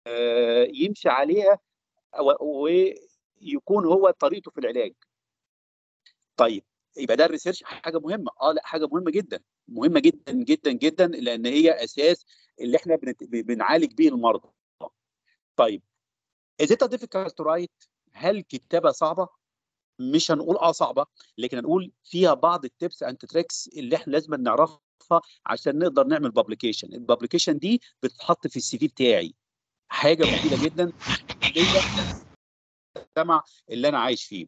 يمشي عليها ويكون هو طريقته في العلاج طيب يبقى ده الريسيرش حاجه مهمه اه لا حاجه مهمه جدا مهمه جدا جدا جدا لان هي اساس اللي احنا بنعالج بيه المرضى طيب is it difficult to write هل الكتابه صعبه مش هنقول اه صعبه لكن هنقول فيها بعض التبس اند تريكس اللي احنا لازم نعرفها عشان نقدر نعمل بابليكيشن البابليكيشن دي بتتحط في السي في بتاعي حاجه مفيده جدا المجتمع اللي انا عايش فيه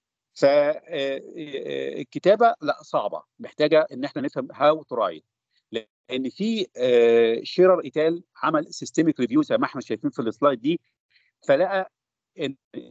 فالكتابه لا صعبه محتاجه ان احنا نفهم هاو تو رايت لان في شيرر ايتال عمل سيستميك ريفيو زي ما احنا شايفين في السلايد دي فلقى ان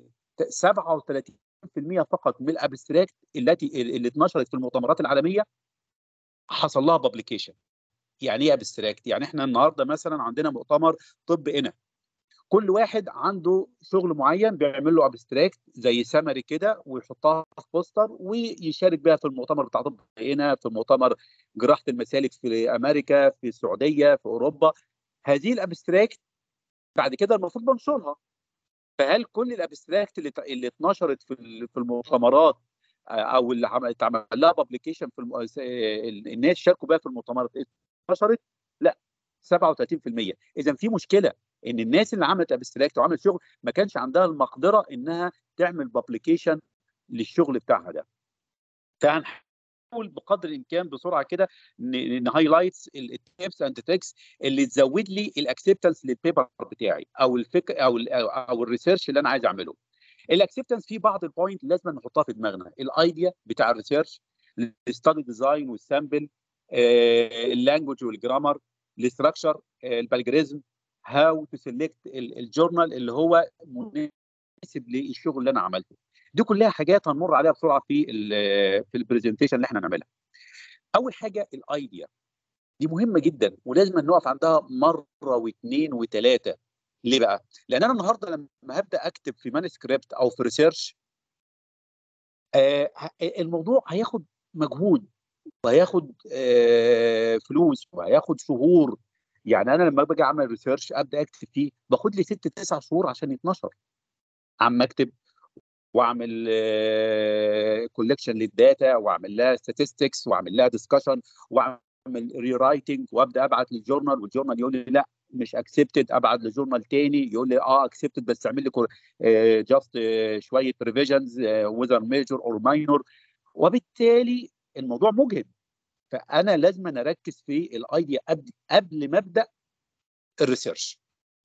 37% فقط من الابستراكت التي اللي اتنشرت في المؤتمرات العالميه حصل لها بابليكيشن يعني ايه ابستراكت يعني احنا النهارده مثلا عندنا مؤتمر طب هنا كل واحد عنده شغل معين بيعمل له ابستراكت زي سمري كده ويحطها في بوستر ويشارك بيها في المؤتمر بتاع طب هنا في مؤتمر جراحه المسالك في امريكا في السعوديه في اوروبا هذه الابستراكت بعد كده المفروض بنشرها فهل كل الابستراكت اللي اللي اتنشرت في في المؤتمرات او اللي اتعمل لها بابليكيشن في الم... الناس شاركوا بها في المؤتمرات اتنشرت؟ لا 37% اذا في مشكله ان الناس اللي عملت ابستراكت وعملت شغل ما كانش عندها المقدره انها تعمل بابليكيشن للشغل بتاعها ده فهنحاول بقدر الامكان بسرعه كده نهايلايتس التيبس اند تريكس اللي تزود لي الاكسبتنس للبيبر بتاعي او الفكر او ال او الريسيرش اللي انا عايز اعمله الاكسبتنس في بعض البوينت لازم نحطها في دماغنا الايديا بتاع الريسيرش الستادي ديزاين والسامبل اللانجوج والجرامر الاستراكشر البالجريزم هاو تو سيلكت الجورنال اللي هو مناسب للشغل اللي انا عملته دي كلها حاجات هنمر عليها بسرعه في ال في البرزنتيشن اللي احنا هنعملها اول حاجه الايديا دي مهمه جدا ولازم نقف عندها مره واثنين وثلاثه ليه بقى لان انا النهارده لما هبدا اكتب في مانسكريبت او في ريسيرش آه الموضوع هياخد مجهود وهياخد آه فلوس وهياخد شهور يعني انا لما باجي اعمل ريسيرش ابدا اكتب فيه باخد لي ست تسع شهور عشان يتنشر عم اكتب واعمل كولكشن للداتا واعمل لها statistics واعمل لها ديسكشن واعمل ري رايتنج وابدا ابعت للجورنال والجورنال يقول لي لا مش اكسبتد ابعت لجورنال تاني يقول لي اه اكسبتد بس اعمل لي جاست شويه ريفيجنز وذر ميجور اور ماينور وبالتالي الموضوع مجهد فانا لازم أنا اركز في الايديا قبل قبل ما ابدا الريسيرش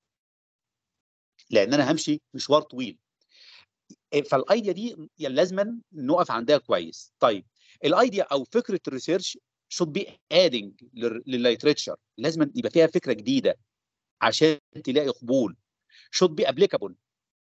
لان انا همشي مشوار طويل فالايديا دي لازم نقف عندها كويس طيب الايديا او فكره الريسيرش should be adding للليتريتشر لازم يبقى فيها فكره جديده عشان تلاقي قبول should be applicable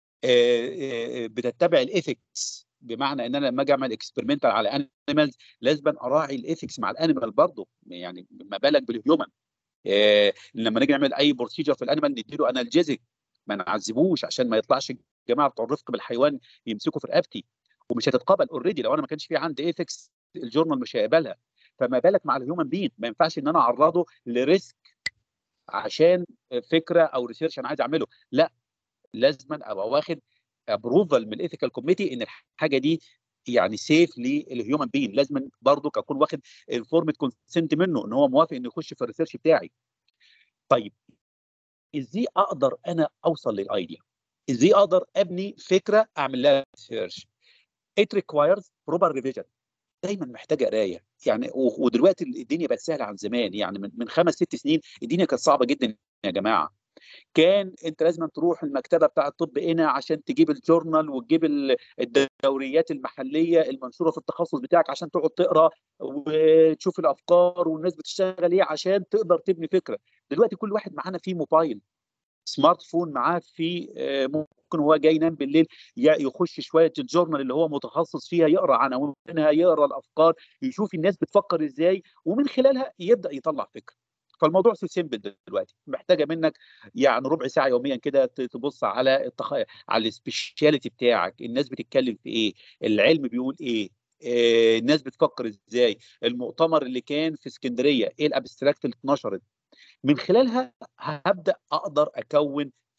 بتتبع الايثكس بمعنى ان انا لما اجي اعمل اكسبيرمنتال على انيمالز لازم اراعي الايثكس مع الانيمال برضه يعني ما بالك بالهيومن إيه لما نيجي نعمل اي بروسيجر في الانيمال نديله انالجيزك ما نعذبوش عشان ما يطلعش الجماعه بتوع الرفق بالحيوان يمسكوا في رقبتي ومش هتتقبل اوريدي لو انا ما كانش في عندي ايثكس الجورنال مش هيقبلها فما بالك مع الهيومن بين ما ينفعش ان انا اعرضه لريسك عشان فكره او ريسيرش انا عايز اعمله لا لازم ابقى واخد ابروفال من الايثيكال كوميتي ان الحاجه دي يعني سيف للهيومن بين لازم برضه اكون واخد انفورمد كونسنت منه ان هو موافق انه يخش في الريسيرش بتاعي طيب ازاي اقدر انا اوصل للايديا ازاي اقدر ابني فكره اعمل لها ريسيرش it requires proper revision دايما محتاجه قرايه يعني ودلوقتي الدنيا بقت سهله عن زمان يعني من من خمس ست سنين الدنيا كانت صعبه جدا يا جماعه كان انت لازم تروح المكتبه بتاع الطب هنا عشان تجيب الجورنال وتجيب الدوريات المحليه المنشوره في التخصص بتاعك عشان تقعد تقرا وتشوف الافكار والناس بتشتغل ايه عشان تقدر تبني فكره دلوقتي كل واحد معانا فيه موبايل سمارت فون معاه في ممكن هو جاي ينام بالليل يخش شويه الجورنال اللي هو متخصص فيها يقرا عناوينها يقرا الافكار يشوف الناس بتفكر ازاي ومن خلالها يبدا يطلع فكره فالموضوع سو سيمبل دلوقتي محتاجه منك يعني ربع ساعه يوميا كده تبص على التخ... على السبيشاليتي بتاعك الناس بتتكلم في ايه العلم بيقول ايه آه الناس بتفكر ازاي المؤتمر اللي كان في اسكندريه ايه الابستراكت اللي اتنشرت من خلالها هبدا اقدر اكون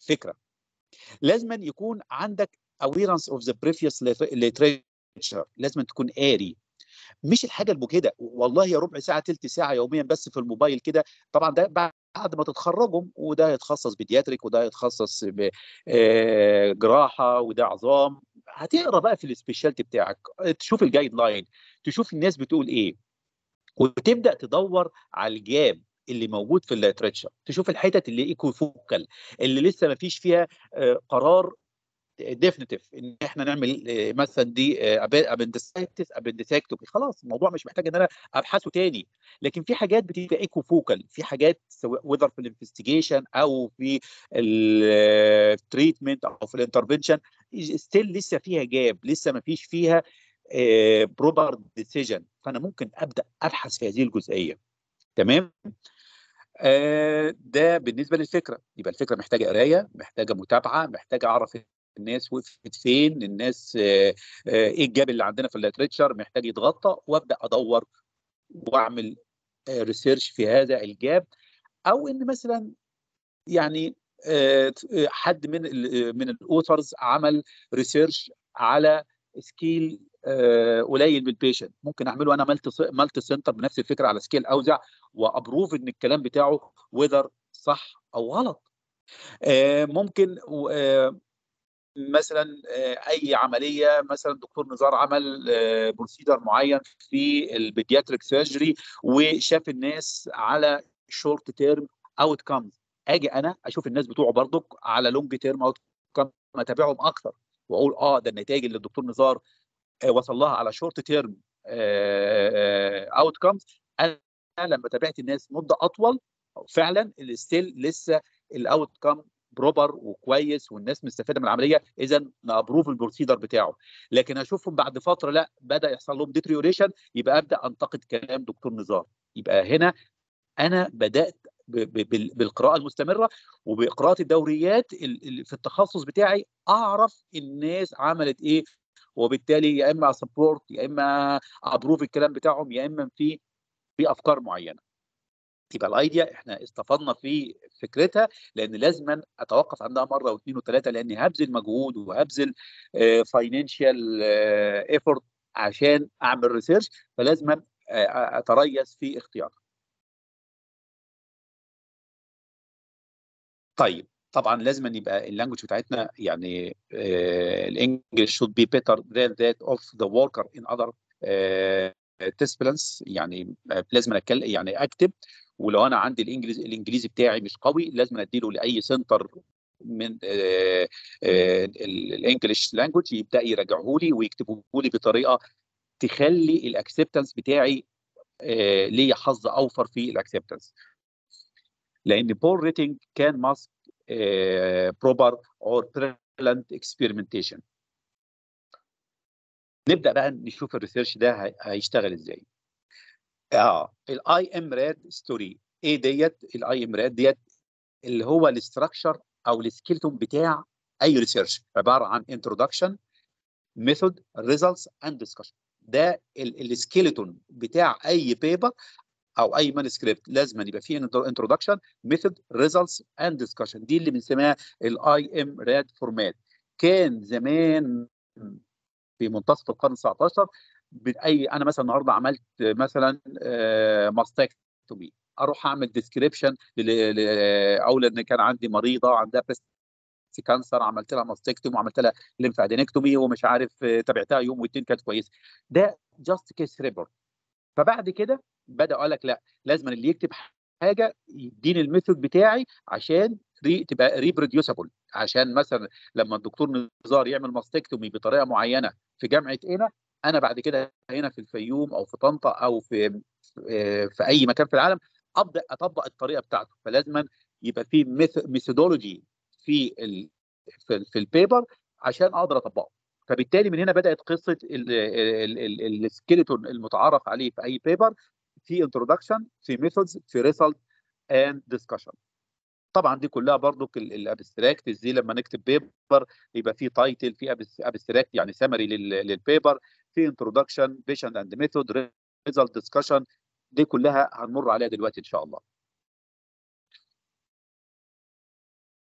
فكره لازم يكون عندك awareness of the previous literature لازم تكون قاري مش الحاجه المجهده والله يا ربع ساعه تلت ساعه يوميا بس في الموبايل كده طبعا ده بعد ما تتخرجوا وده يتخصص بيدياتريك وده يتخصص بجراحه وده عظام هتقرا بقى في السبيشالتي بتاعك تشوف الجايد لاين تشوف الناس بتقول ايه وتبدا تدور على الجاب اللي موجود في الليترشر تشوف الحتت اللي ايكو فوكال اللي لسه ما فيش فيها قرار ديفينيتيف ان احنا نعمل مثلا دي ابندسايتس ابندساكتومي خلاص الموضوع مش محتاج ان انا ابحثه تاني لكن في حاجات بتبقى ايكو فوكال في حاجات سواء وذر في الانفستيجيشن او في التريتمنت او في الانترفنشن ستيل لسه فيها جاب لسه ما فيش فيها بروبر ديسيجن فانا ممكن ابدا ابحث في هذه الجزئيه تمام آه ده بالنسبه للفكره يبقى الفكره محتاجه قرايه محتاجه متابعه محتاجه اعرف الناس وقفت فين الناس آه آه ايه الجاب اللي عندنا في الليتريتشر محتاج يتغطى وابدا ادور واعمل ريسيرش في هذا الجاب او ان مثلا يعني حد من ال من الاوثرز عمل ريسيرش على سكيل قليل من البيشنت ممكن اعمله انا مالتي مالتي سنتر بنفس الفكره على سكيل اوزع وابروف ان الكلام بتاعه وذر صح او غلط ممكن مثلا اي عمليه مثلا دكتور نزار عمل بروسيدر معين في البيدياتريك سيرجري وشاف الناس على شورت تيرم اوت كامز اجي انا اشوف الناس بتوعه برضك على لونج تيرم اوت كام اتابعهم اكتر واقول اه ده النتائج اللي الدكتور نزار وصل لها على شورت تيرم اوت كامز انا لما تابعت الناس مده اطول فعلا الستيل لسه الاوت كام بروبر وكويس والناس مستفاده من العمليه اذا نابروف البروسيدر بتاعه لكن اشوفهم بعد فتره لا بدا يحصل لهم ديتريوريشن يبقى ابدا انتقد كلام دكتور نزار يبقى هنا انا بدات بالقراءه المستمره وبقراءه الدوريات في التخصص بتاعي اعرف الناس عملت ايه وبالتالي يا اما سبورت يا اما ابروف الكلام بتاعهم يا اما في في افكار معينه يبقى الايديا احنا استفدنا في فكرتها لان لازم اتوقف عندها مره واثنين وثلاثه لاني هبذل مجهود وهبذل فاينانشال ايفورت عشان اعمل ريسيرش فلازم اتريث في اختيارها. طيب طبعا لازم أن يبقى اللانجوج بتاعتنا يعني الانجلش should be better than that of the worker in other disciplines يعني لازم اتكلم يعني اكتب ولو انا عندي الانجليزي الانجليزي بتاعي مش قوي لازم اديله لاي سنتر من الانجليش لانجوج يبدا يراجعه لي ويكتبه لي بطريقه تخلي الاكسبتنس بتاعي ليا حظ اوفر في الاكسبتنس لان بور ريتنج كان ماسك بروبر اور بريلانت اكسبيرمنتيشن نبدا بقى نشوف الريسيرش ده هيشتغل ازاي اه الاي ام راد ستوري ايه ديت الاي ام راد ديت اللي هو الاستراكشر او السكيلتون بتاع اي ريسيرش عباره عن انترودكشن ميثود ريزلتس اند ديسكشن ده السكيلتون بتاع اي بيبر او اي مانسكريبت لازم يبقى فيه انترودكشن ميثود ريزلتس اند ديسكشن دي اللي بنسميها الاي ام راد فورمات كان زمان في منتصف القرن 19 باي انا مثلا النهارده عملت مثلا ماستكتومي اروح اعمل ديسكريبشن او لان كان عندي مريضه عندها بريست كانسر عملت لها ماستكتومي وعملت لها ليمفادينكتومي ومش عارف تابعتها يوم واثنين كانت كويسه ده جاست كيس ريبورت فبعد كده بدا قال لك لا لازم اللي يكتب حاجه يديني الميثود بتاعي عشان ري تبقى ريبروديوسبل عشان مثلا لما الدكتور نزار يعمل ماستكتومي بطريقه معينه في جامعه هنا انا بعد كده هنا في الفيوم او في طنطا او في في اي مكان في العالم ابدا اطبق الطريقه بتاعته فلازم يبقى في ميثودولوجي في ال في, في البيبر عشان اقدر اطبقه فبالتالي من هنا بدات قصه السكيلتون المتعارف عليه في اي بيبر في انترودكشن في ميثودز في ريزلت اند ديسكشن طبعا دي كلها برضو الابستراكت دي لما نكتب بيبر يبقى في تايتل في ابستراكت يعني سمري للبيبر في انترودكشن بيشنت اند ميثود ريزلت ديسكشن دي كلها هنمر عليها دلوقتي ان شاء الله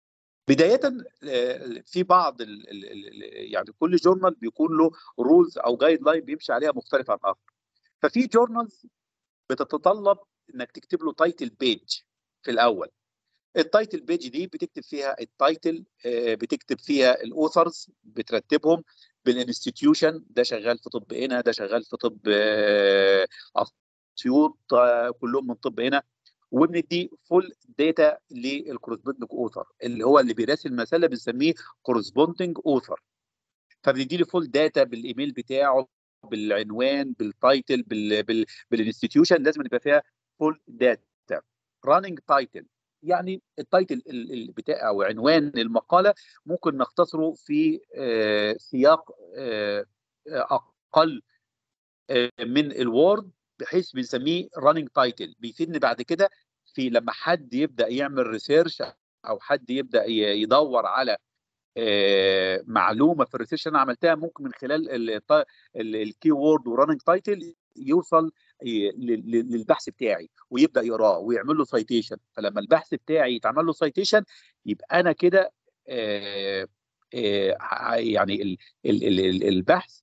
بدايه في بعض ال ال يعني كل جورنال بيكون له رولز او جايد لاين بيمشي عليها مختلف عن اخر ففي جورنالز بتتطلب انك تكتب له تايتل بيج في الاول التايتل بيج دي بتكتب فيها التايتل بتكتب فيها الاوثرز بترتبهم بالانستتيوشن ده شغال في طب هنا ده شغال في طب اسيوط كلهم من طب هنا وبندي فول داتا للكورسبوندنج اوثر اللي هو اللي بيراسل المساله بنسميه كورسبوندنج اوثر فبندي له فول داتا بالايميل بتاعه بالعنوان بالتايتل بال بال بالانستتيوشن لازم يبقى فيها فول داتا راننج تايتل يعني التايتل بتاع او عنوان المقاله ممكن نختصره في سياق اقل من الوورد بحيث بنسميه راننج تايتل بيفيدني بعد كده في لما حد يبدا يعمل ريسيرش او حد يبدا يدور على معلومه في الريسيرش انا عملتها ممكن من خلال الكي وورد وراننج تايتل يوصل للبحث بتاعي ويبدا يقراه ويعمل له سايتيشن فلما البحث بتاعي يتعمل له سايتيشن يبقى انا كده يعني البحث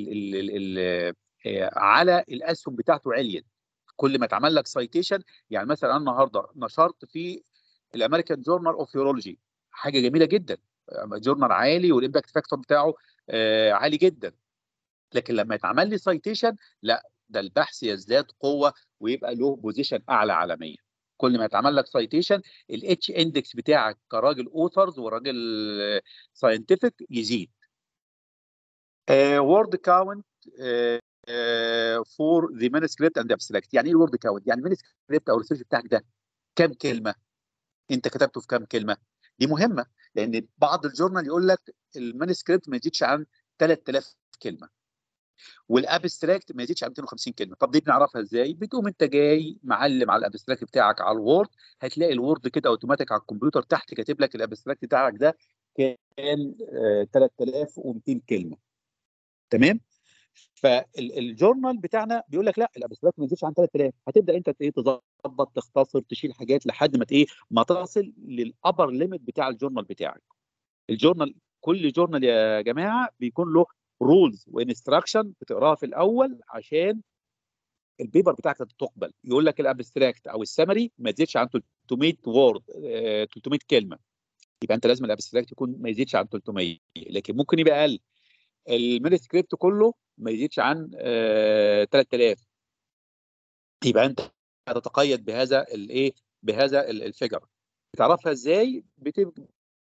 على الاسهم بتاعته عليت كل ما اتعمل لك سايتيشن يعني مثلا انا النهارده نشرت في الامريكان جورنال اوف يورولوجي حاجه جميله جدا جورنال عالي والامباكت فاكتور بتاعه عالي جدا لكن لما يتعمل لي سايتيشن لا ده البحث يزداد قوه ويبقى له بوزيشن اعلى عالميا كل ما يتعمل لك سايتيشن الاتش اندكس بتاعك كراجل اوثرز وراجل ساينتفك يزيد وورد كاونت فور ذا مانuscript اند ابستراكت يعني ايه الورد كاونت يعني المانuscript او الريسيرش بتاعك ده كام كلمه انت كتبته في كام كلمه دي مهمه لان بعض الجورنال يقول لك المانuscript ما يزيدش عن 3000 كلمه والابستراكت ما يزيدش عن 250 كلمه طب دي بنعرفها ازاي بتقوم انت جاي معلم على الابستراكت بتاعك على الوورد هتلاقي الوورد كده اوتوماتيك على الكمبيوتر تحت كاتب لك الابستراكت بتاعك ده كان آه 3200 كلمه تمام فالجورنال بتاعنا بيقول لك لا الابستراكت ما يزيدش عن 3000 هتبدا انت ايه تظبط تختصر تشيل حاجات لحد ما ايه ما تصل للابر ليميت بتاع الجورنال بتاعك الجورنال كل جورنال يا جماعه بيكون له رولز وانستراكشن بتقراها في الاول عشان البيبر بتاعك تقبل يقول لك الابستراكت او السمري ما يزيدش عن 300 وورد 300 كلمه يبقى انت لازم الابستراكت يكون ما يزيدش عن 300 لكن ممكن يبقى اقل المانuscript كله ما يزيدش عن 3000 يبقى انت هتتقيد بهذا الايه بهذا الفيجر بتعرفها ازاي بتبقى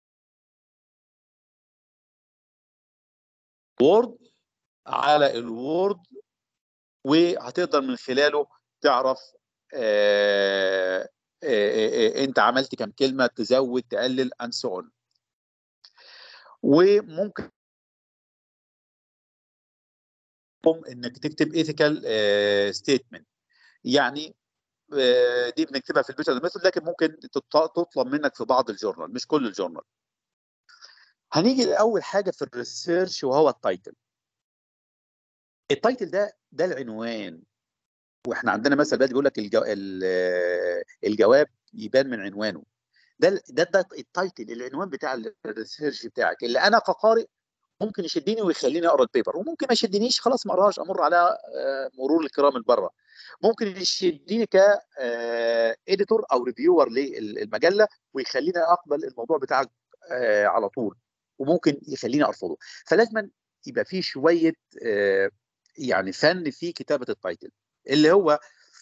وورد على الوورد وهتقدر من خلاله تعرف آآ آآ انت عملت كم كلمه تزود تقلل and so on وممكن انك تكتب ethical ستيتمنت يعني دي بنكتبها في البيتر ميثود لكن ممكن تطلب منك في بعض الجورنال مش كل الجورنال هنيجي لاول حاجه في الريسيرش وهو التايتل التايتل ده ده العنوان واحنا عندنا مثل بلدي بيقول لك الجو... الجواب يبان من عنوانه ده ده ده التايتل العنوان بتاع الريسيرش بتاعك اللي انا كقارئ ممكن يشدني ويخليني اقرا البيبر وممكن ما يشدنيش خلاص ما اقراش امر على مرور الكرام البره ممكن يشدني ك اديتور او ريفيور للمجله ويخليني اقبل الموضوع بتاعك على طول وممكن يخليني ارفضه فلازم يبقى في شويه يعني فن في كتابه التايتل اللي هو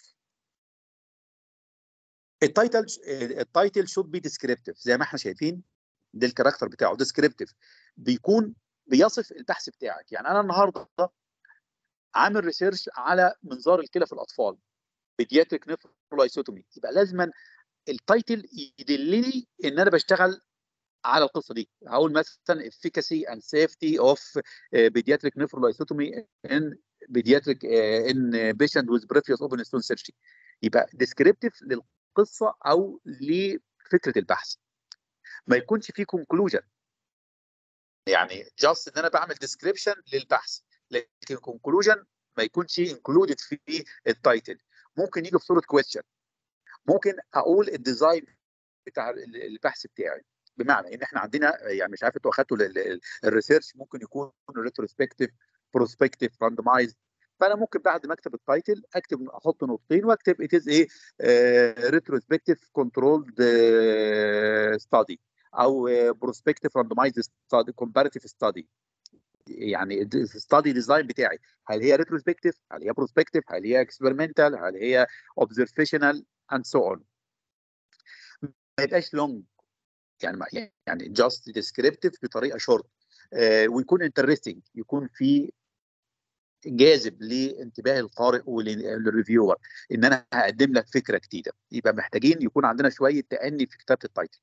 التايتل التايتل شود بي ديسكريبتيف زي ما احنا شايفين ده الكاركتر بتاعه ديسكريبتيف بيكون بيصف البحث بتاعك يعني انا النهارده عامل ريسيرش على منظار الكلى في الاطفال بيدياتريك نيفرولايسوتومي يبقى لازما التايتل يدلني ان انا بشتغل على القصه دي هقول مثلا efficacy and safety of pediatric nephrolysotomy in pediatric in patient with previous open stone surgery يبقى descriptive للقصه او لفكره البحث ما يكونش فيه conclusion يعني جاست ان انا بعمل description للبحث لكن conclusion ما يكونش included في التايتل ممكن يجي في صوره question ممكن اقول الديزاين بتاع البحث بتاعي بمعنى ان احنا عندنا يعني مش عارف انتوا اخدتوا الريسيرش ممكن يكون ريتروسبكتيف بروسبكتيف راندمايز فانا ممكن بعد ما اكتب التايتل اكتب احط نقطتين واكتب ات از ايه ريتروسبكتيف كنترولد ستادي او بروسبكتيف راندمايز ستادي كومباريتيف ستادي يعني الستادي ديزاين بتاعي هل هي ريتروسبكتيف هل هي بروسبكتيف هل هي اكسبيرمنتال هل هي اوبزرفيشنال اند سو اون ما يبقاش لونج يعني يعني جاست ديسكريبتيف بطريقه شورت آه ويكون انترستنج يكون في جاذب لانتباه القارئ وللريفيور ان انا هقدم لك فكره جديده يبقى محتاجين يكون عندنا شويه تاني في كتابه التايتل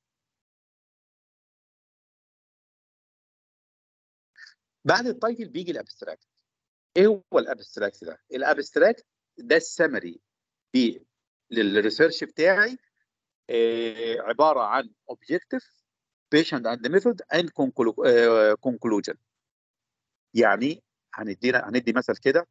بعد التايتل بيجي الابستراكت ايه هو الابستراكت ده الابستراكت ده السمري للريسيرش بتاعي آه عباره عن اوبجيكتيف بيشنت اند ميثود اند كونكلوجن يعني هندينا هندي مثل كده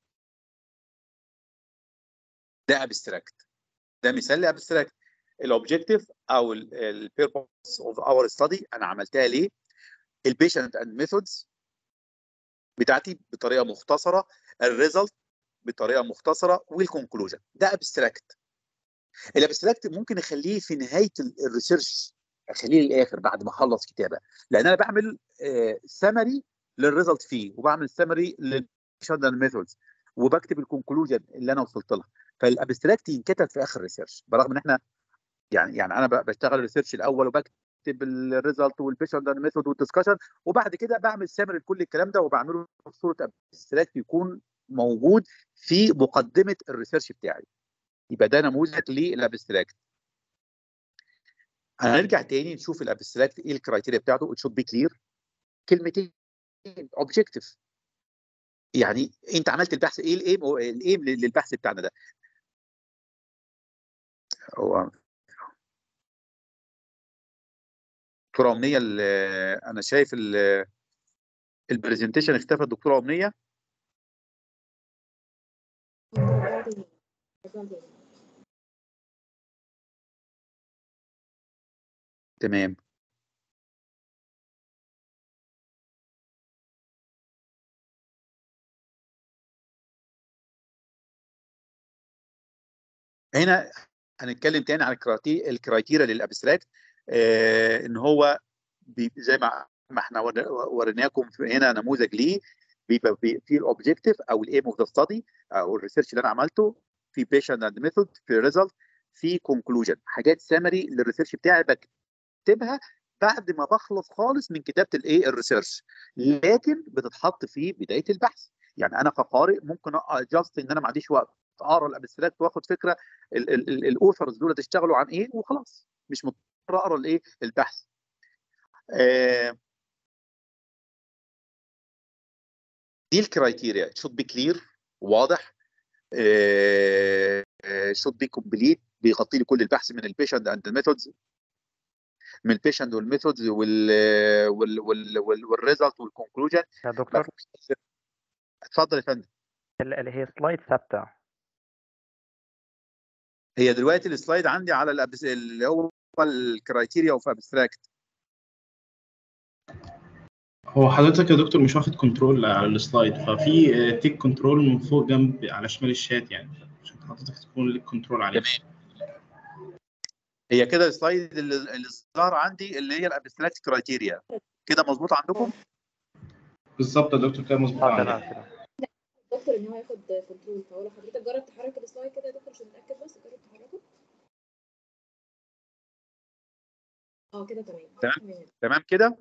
ده ابستراكت ده مثال لابستراكت الاوبجيكتيف او البيربوس اوف اور ستادي انا عملتها ليه البيشنت اند ميثودز بتاعتي بطريقه مختصره الريزلت بطريقه مختصره والكونكلوجن ده ابستراكت الابستراكت ممكن اخليه في نهايه الريسيرش اخليه للاخر بعد ما اخلص كتابه لان انا بعمل سمري للريزلت فيه وبعمل سمري للشندن ميثودز وبكتب الكونكلوجن اللي انا وصلت لها فالابستراكت ينكتب في اخر الريسيرش برغم ان احنا يعني يعني انا بشتغل الريسيرش الاول وبكتب الريزلت والبيشندن ميثود والدسكشن وبعد كده بعمل سمري لكل الكلام ده وبعمله في صوره ابستراكت يكون موجود في مقدمه الريسيرش بتاعي يبقى ده نموذج للابستراكت هنرجع تاني نشوف الابستراكت ايه الكرايتيريا بتاعته ات شود بي كلير كلمتين اوبجيكتيف يعني انت عملت البحث ايه الايم الايم للبحث بتاعنا ده هو دكتوره امنيه انا شايف البرزنتيشن اختفت دكتوره امنيه تمام هنا هنتكلم تاني عن الكرايتيريا للابستراكت آه ان هو زي ما ما احنا وريناكم هنا نموذج ليه بيبقى في الاوبجيكتيف او الايم اوف ذا ستادي او الريسيرش اللي انا عملته في بيشنت اند ميثود في ريزلت في كونكلوجن حاجات سمري للريسيرش بتاعي بكتبها بعد ما بخلص خالص من كتابه الايه الريسيرش لكن بتتحط في بدايه البحث يعني انا كقارئ ممكن جاست ان انا ما عنديش وقت اقرا الابستراكت واخد فكره الاوثرز دول اشتغلوا عن ايه وخلاص مش مضطر اقرا الايه البحث آه دي الكرايتيريا should be clear واضح آه should be complete بيغطي لي كل البحث من البيشنت اند الميثودز من البيشنت والميثودز وال وال وال والريزلت والكونكلوجن يا دكتور اتفضل يا فندم اللي هي سلايد ثابته هي دلوقتي السلايد عندي على الأبس... اللي هو الكرايتيريا اوف ابستراكت هو حضرتك يا دكتور مش واخد كنترول على السلايد ففي تيك كنترول من فوق جنب على شمال الشات يعني عشان حضرتك تكون لك كنترول عليه تمام هي كده السلايد اللي, اللي ظهر عندي اللي هي الابستراكت كرايتيريا كده مظبوط عندكم؟ بالظبط يا دكتور كده مظبوط اه دكتور ان هو ياخد كنترول فهو لو حضرتك جرب تحرك السلايد كده يا دكتور عشان نتاكد بس جرب تحركه اه كده تمام تمام تمام كده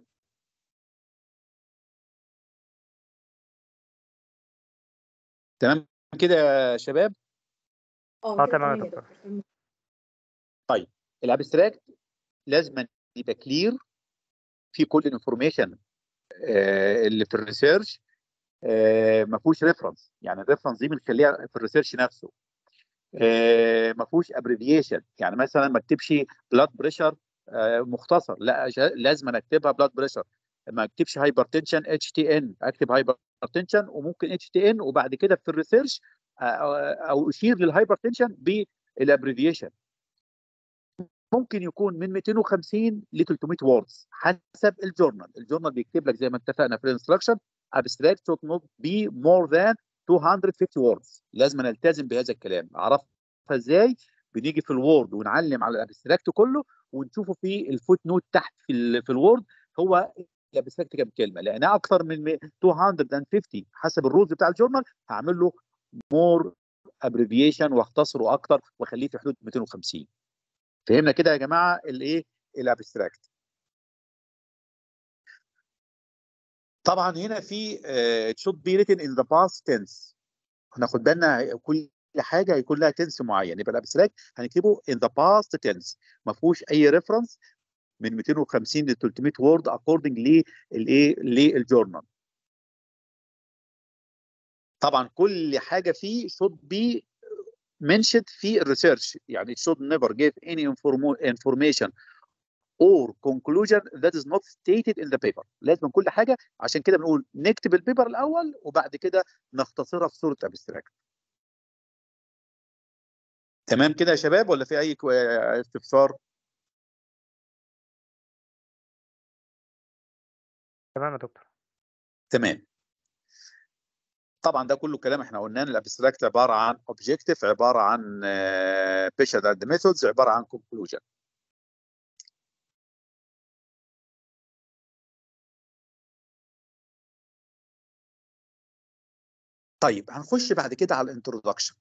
تمام كده يا شباب اه تمام يا دكتور طيب الابستراكت لازم يبقى كلير في كل الانفورميشن اللي في الريسيرش ما فيهوش ريفرنس يعني الريفرنس دي بنخليها في الريسيرش نفسه ما فيهوش ابريفيشن يعني مثلا ما اكتبش بلاد بريشر مختصر لا لازم اكتبها بلاد بريشر ما اكتبش هايبرتنشن اتش تي ان اكتب هايبرتنشن وممكن اتش تي ان وبعد كده في الريسيرش او اشير للهايبرتنشن بالابريفيشن ممكن يكون من 250 ل 300 ووردز حسب الجورنال الجورنال بيكتب لك زي ما اتفقنا في الانستراكشن abstract should not be more than 250 words لازم نلتزم بهذا الكلام اعرفها ازاي بنيجي في الوورد ونعلم على الابستراكت كله ونشوفه في الفوت نوت تحت في ال في الوورد هو الابستراكت كام كلمه لانها اكثر من 250 حسب الرولز بتاع الجورنال هعمل له مور ابريفيشن واختصره اكتر واخليه في حدود 250 فهمنا كده يا جماعه الايه الابستراكت طبعا هنا في uh, should be written in the past tense هناخد بالنا كل حاجه هيكون لها تنس معين يبقى الابستراكت هنكتبه in the past tense ما فيهوش اي ريفرنس من 250 ل 300 وورد according للايه للجورنال طبعا كل حاجه فيه should be mentioned في الريسيرش يعني should never give any information or conclusion that is not stated in the paper لازم كل حاجه عشان كده بنقول نكتب البيبر الاول وبعد كده نختصرها في صوره ابستراكت تمام كده يا شباب ولا في اي استفسار تمام يا دكتور تمام طبعا ده كله كلام احنا قلناه الابستراكت عباره عن اوبجيكتيف عباره عن بيشر اند ميثودز عباره عن كونكلوجن طيب هنخش بعد كده على الانترودكشن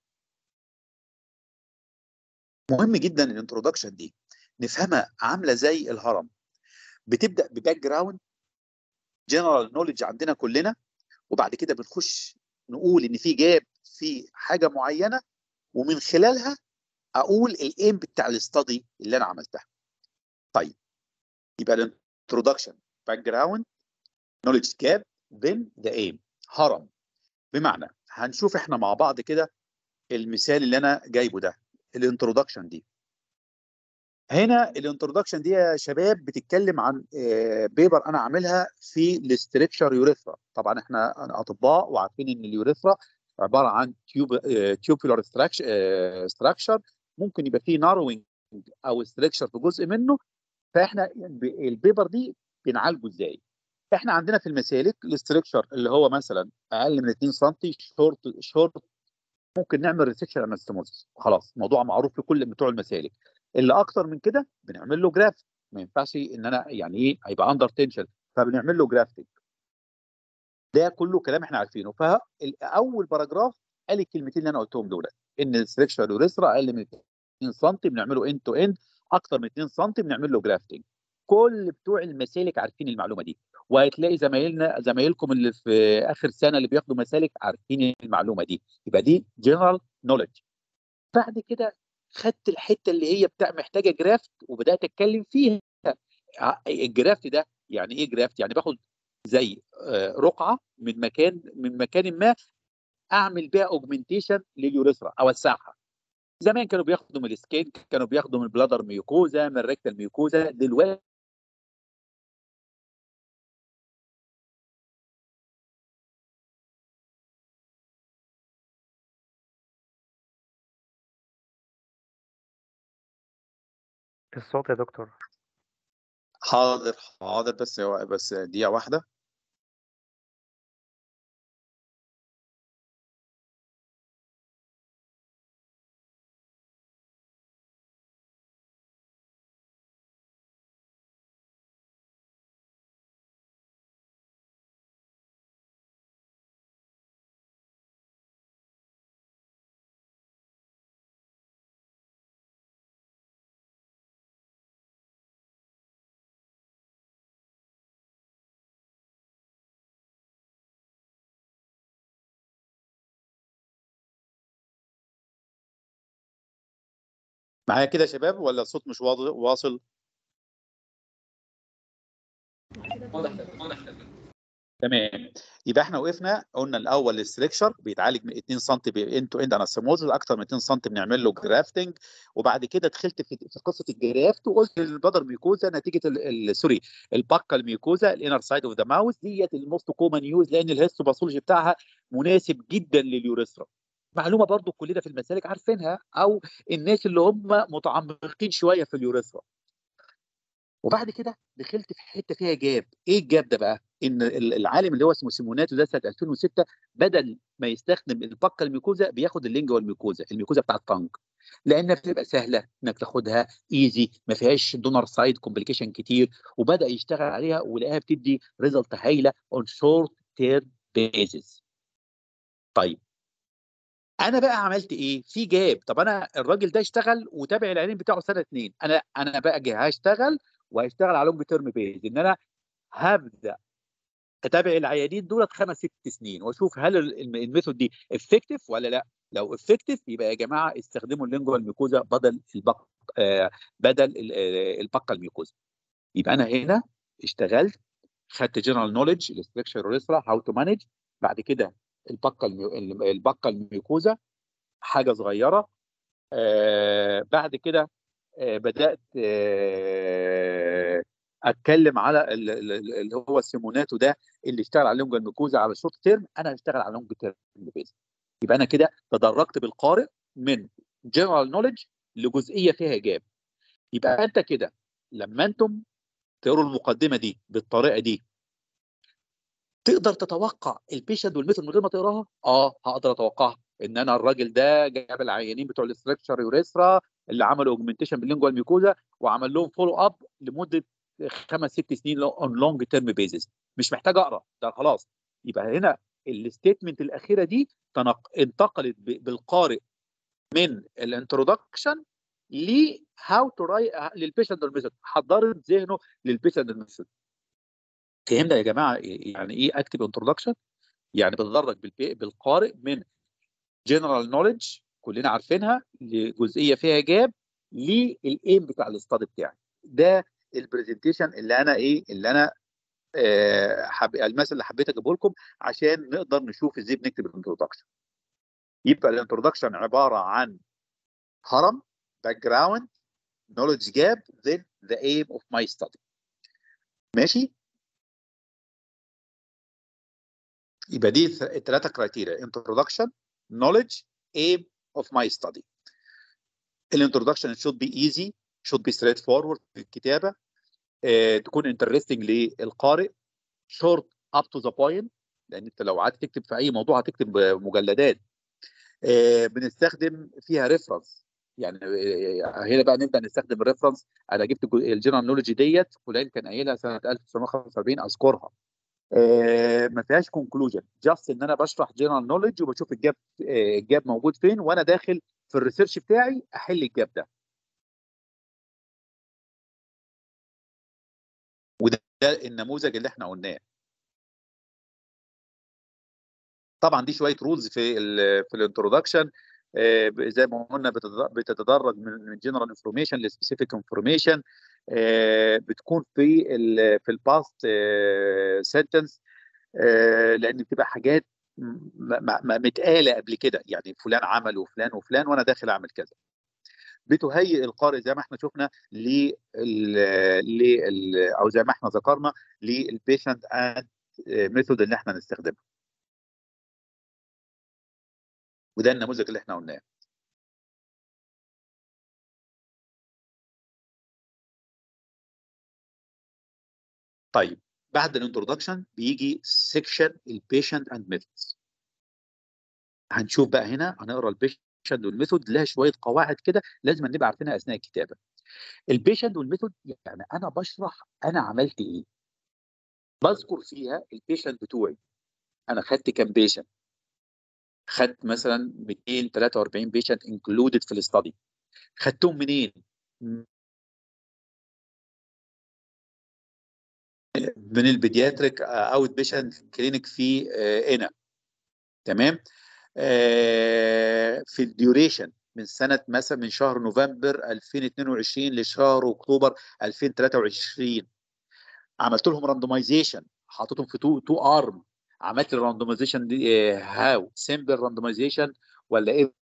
مهم جدا الانترودكشن دي نفهمها عامله زي الهرم بتبدا بباك جراوند جنرال نوليدج عندنا كلنا وبعد كده بنخش نقول ان في جاب في حاجه معينه ومن خلالها اقول الايم بتاع الاستادي اللي انا عملتها طيب يبقى الانترودكشن باك جراوند نوليدج جاب then ذا ايم هرم بمعنى هنشوف احنا مع بعض كده المثال اللي انا جايبه ده الانترودكشن دي هنا الانترودكشن دي يا شباب بتتكلم عن بيبر انا عاملها في الاستركشر يوريثرا طبعا احنا اطباء وعارفين ان اليوريثرا عباره عن تيوب تيوبولار ستراكشر ممكن يبقى فيه ناروينج او ستراكشر في جزء منه فاحنا البيبر دي بنعالجه ازاي احنا عندنا في المسالك الاستركشر اللي هو مثلا اقل من 2 سم شورت شورت ممكن نعمل ريسكشن انستموزس خلاص موضوع معروف لكل بتوع المسالك اللي اكتر من كده بنعمل له جرافت ما ينفعش ان انا يعني ايه هيبقى اندر تنشن فبنعمل له جرافتنج ده كله كلام احنا عارفينه فاول باراجراف قال الكلمتين اللي انا قلتهم دول ان الستركشر يوريثرا اقل من 2 سم بنعمله اند تو اند اكتر من 2 سم بنعمل له جرافتنج كل بتوع المسالك عارفين المعلومه دي وهتلاقي زمايلنا زمايلكم اللي في اخر سنه اللي بياخدوا مسالك عارفين المعلومه دي يبقى دي جنرال نوليدج بعد كده خدت الحته اللي هي بتاع محتاجه جرافت وبدات اتكلم فيها الجرافت ده يعني ايه جرافت يعني باخد زي رقعه من مكان من مكان ما اعمل بيها اوجمنتيشن لليوريثرا اوسعها زمان كانوا بياخدوا من السكين كانوا بياخدوا من البلادر ميوكوزا من الريكتال ميوكوزا دلوقتي الصوت يا دكتور حاضر حاضر بس بس دقيقة واحدة معايا كده يا شباب ولا الصوت مش واصل؟ تمام يبقى احنا وقفنا قلنا الاول الستركشر بيتعالج من 2 سم باند تو اند انستموزز اكتر من 2 سم بنعمل له جرافتنج وبعد كده دخلت في, في قصه الجرافت وقلت البدر ميوكوزا نتيجه سوري الباكا الميوكوزا الانر سايد اوف ذا ماوث ديت الموست كومن يوز لان الهيستوباثولوجي بتاعها مناسب جدا لليوريثرا معلومه برضو كلنا في المسالك عارفينها او الناس اللي هم متعمقين شويه في اليوريثرا وبعد كده دخلت في حته فيها جاب ايه الجاب ده بقى ان ال- العالم اللي هو اسمه سيموناتو ده سنه 2006 بدل ما يستخدم البقه الميكوزا بياخد اللينجوا الميكوزا الميكوزا بتاع الطنج لانها بتبقى سهله انك تاخدها ايزي ما فيهاش دونر سايد كومبليكيشن كتير وبدا يشتغل عليها ولقاها بتدي ريزلت هايله اون شورت تيرم بيزس طيب انا بقى عملت ايه في جاب طب انا الراجل ده اشتغل وتابع العينين بتاعه سنه اتنين انا انا بقى جاي هشتغل وهشتغل على لونج تيرم بيز ان انا هبدا اتابع العيانين دولت خمس ست سنين واشوف هل ال- الم- الميثود دي افكتيف ولا لا لو افكتيف يبقى يا جماعه استخدموا اللينجوال ميكوزا بدل البق آه بدل ال- آه، البقه الميكوزا يبقى انا هنا اشتغلت خدت جنرال نوليدج الاستراكشر ريسرا هاو تو مانج بعد كده البقه المي... البقه الميكوزا حاجه صغيره آه بعد كده آه بدات آه اتكلم على ال- ال- ال- اللي هو السيموناتو ده اللي اشتغل على لونج الميكوزا على شورت تيرم انا هشتغل على لونج تيرم بيز يبقى انا كده تدرجت بالقارئ من جنرال نوليدج لجزئيه فيها جاب يبقى انت كده لما انتم تقروا المقدمه دي بالطريقه دي تقدر تتوقع البيشنت والميثود من غير ما تقراها؟ اه هقدر اتوقعها ان انا الراجل ده جاب العيانين بتوع الاستراكشر يوريثرا اللي عملوا اوجمنتيشن باللينجوال ميكوزا وعمل لهم فولو اب لمده خمس ست سنين اون لونج تيرم بيزس مش محتاج اقرا ده خلاص يبقى هنا الستيتمنت الاخيره دي تنق... انتقلت ب... بالقارئ من الانترودكشن ل هاو تو راي للبيشنت والميثود حضرت ذهنه للبيشنت والميثود فهمنا يا جماعه يعني ايه اكتب انترودكشن يعني بتدرج بالبي- بالقارئ من جنرال نوليدج كلنا عارفينها لجزئيه فيها جاب للايم بتاع الاستادي بتاعي ده البرزنتيشن اللي انا ايه اللي انا آه حب... المثل اللي حبيت اجيبه لكم عشان نقدر نشوف ازاي بنكتب الانترودكشن يبقى الانترودكشن عباره عن هرم باك جراوند knowledge gap then the aim of my study ماشي يبقى دي الثلاثه كرايتيريا introduction knowledge aim of my study الانترودكشن should be easy should be straightforward في الكتابه آه، تكون interesting للقارئ short up to the point لان انت لو قعدت تكتب في اي موضوع هتكتب مجلدات آه، بنستخدم فيها ريفرنس يعني آه، هنا بقى نبدا نستخدم الريفرنس انا جبت الجنرال نولوجي ديت فلان كان قايلها سنه 1945 اذكرها آه، ما فيهاش كونكلوجن جاست ان انا بشرح جنرال نوليدج وبشوف الجاب آه، الجاب موجود فين وانا داخل في الريسيرش بتاعي احل الجاب ده وده ده النموذج اللي احنا قلناه طبعا دي شويه رولز في ال في الانترودكشن زي ما قلنا بتتد- بتتدرج من من جنرال انفورميشن لسبيسيفيك انفورميشن بتكون في ال في الباست سنتنس لان بتبقى حاجات م- م- م- متقاله قبل كده يعني فلان عمل وفلان وفلان وانا داخل اعمل كذا بتهيئ القارئ زي ما احنا شفنا لل لل او زي ما احنا ذكرنا للبيشنت اند ميثود اللي احنا نستخدمها وده النموذج اللي احنا قلناه طيب بعد الانترودكشن بيجي سيكشن البيشنت اند ميثودز هنشوف بقى هنا هنقرا البيشنت والميثود لها شويه قواعد كده لازم نبقى عارفينها اثناء الكتابه البيشنت والميثود يعني انا بشرح انا عملت ايه بذكر فيها البيشنت بتوعي انا خدت كام بيشنت خدت مثلا 243 بيشنت انكلودد في الاستادي خدتهم منين من البيدياتريك اوت بيشنت كلينيك في آه، هنا تمام آه، في الديوريشن من سنه مثلا من شهر نوفمبر 2022 لشهر اكتوبر 2023 عملت لهم راندومايزيشن حطيتهم في تو تو ارم عملت الراندومايزيشن دي هاو سمبل راندومايزيشن ولا ايه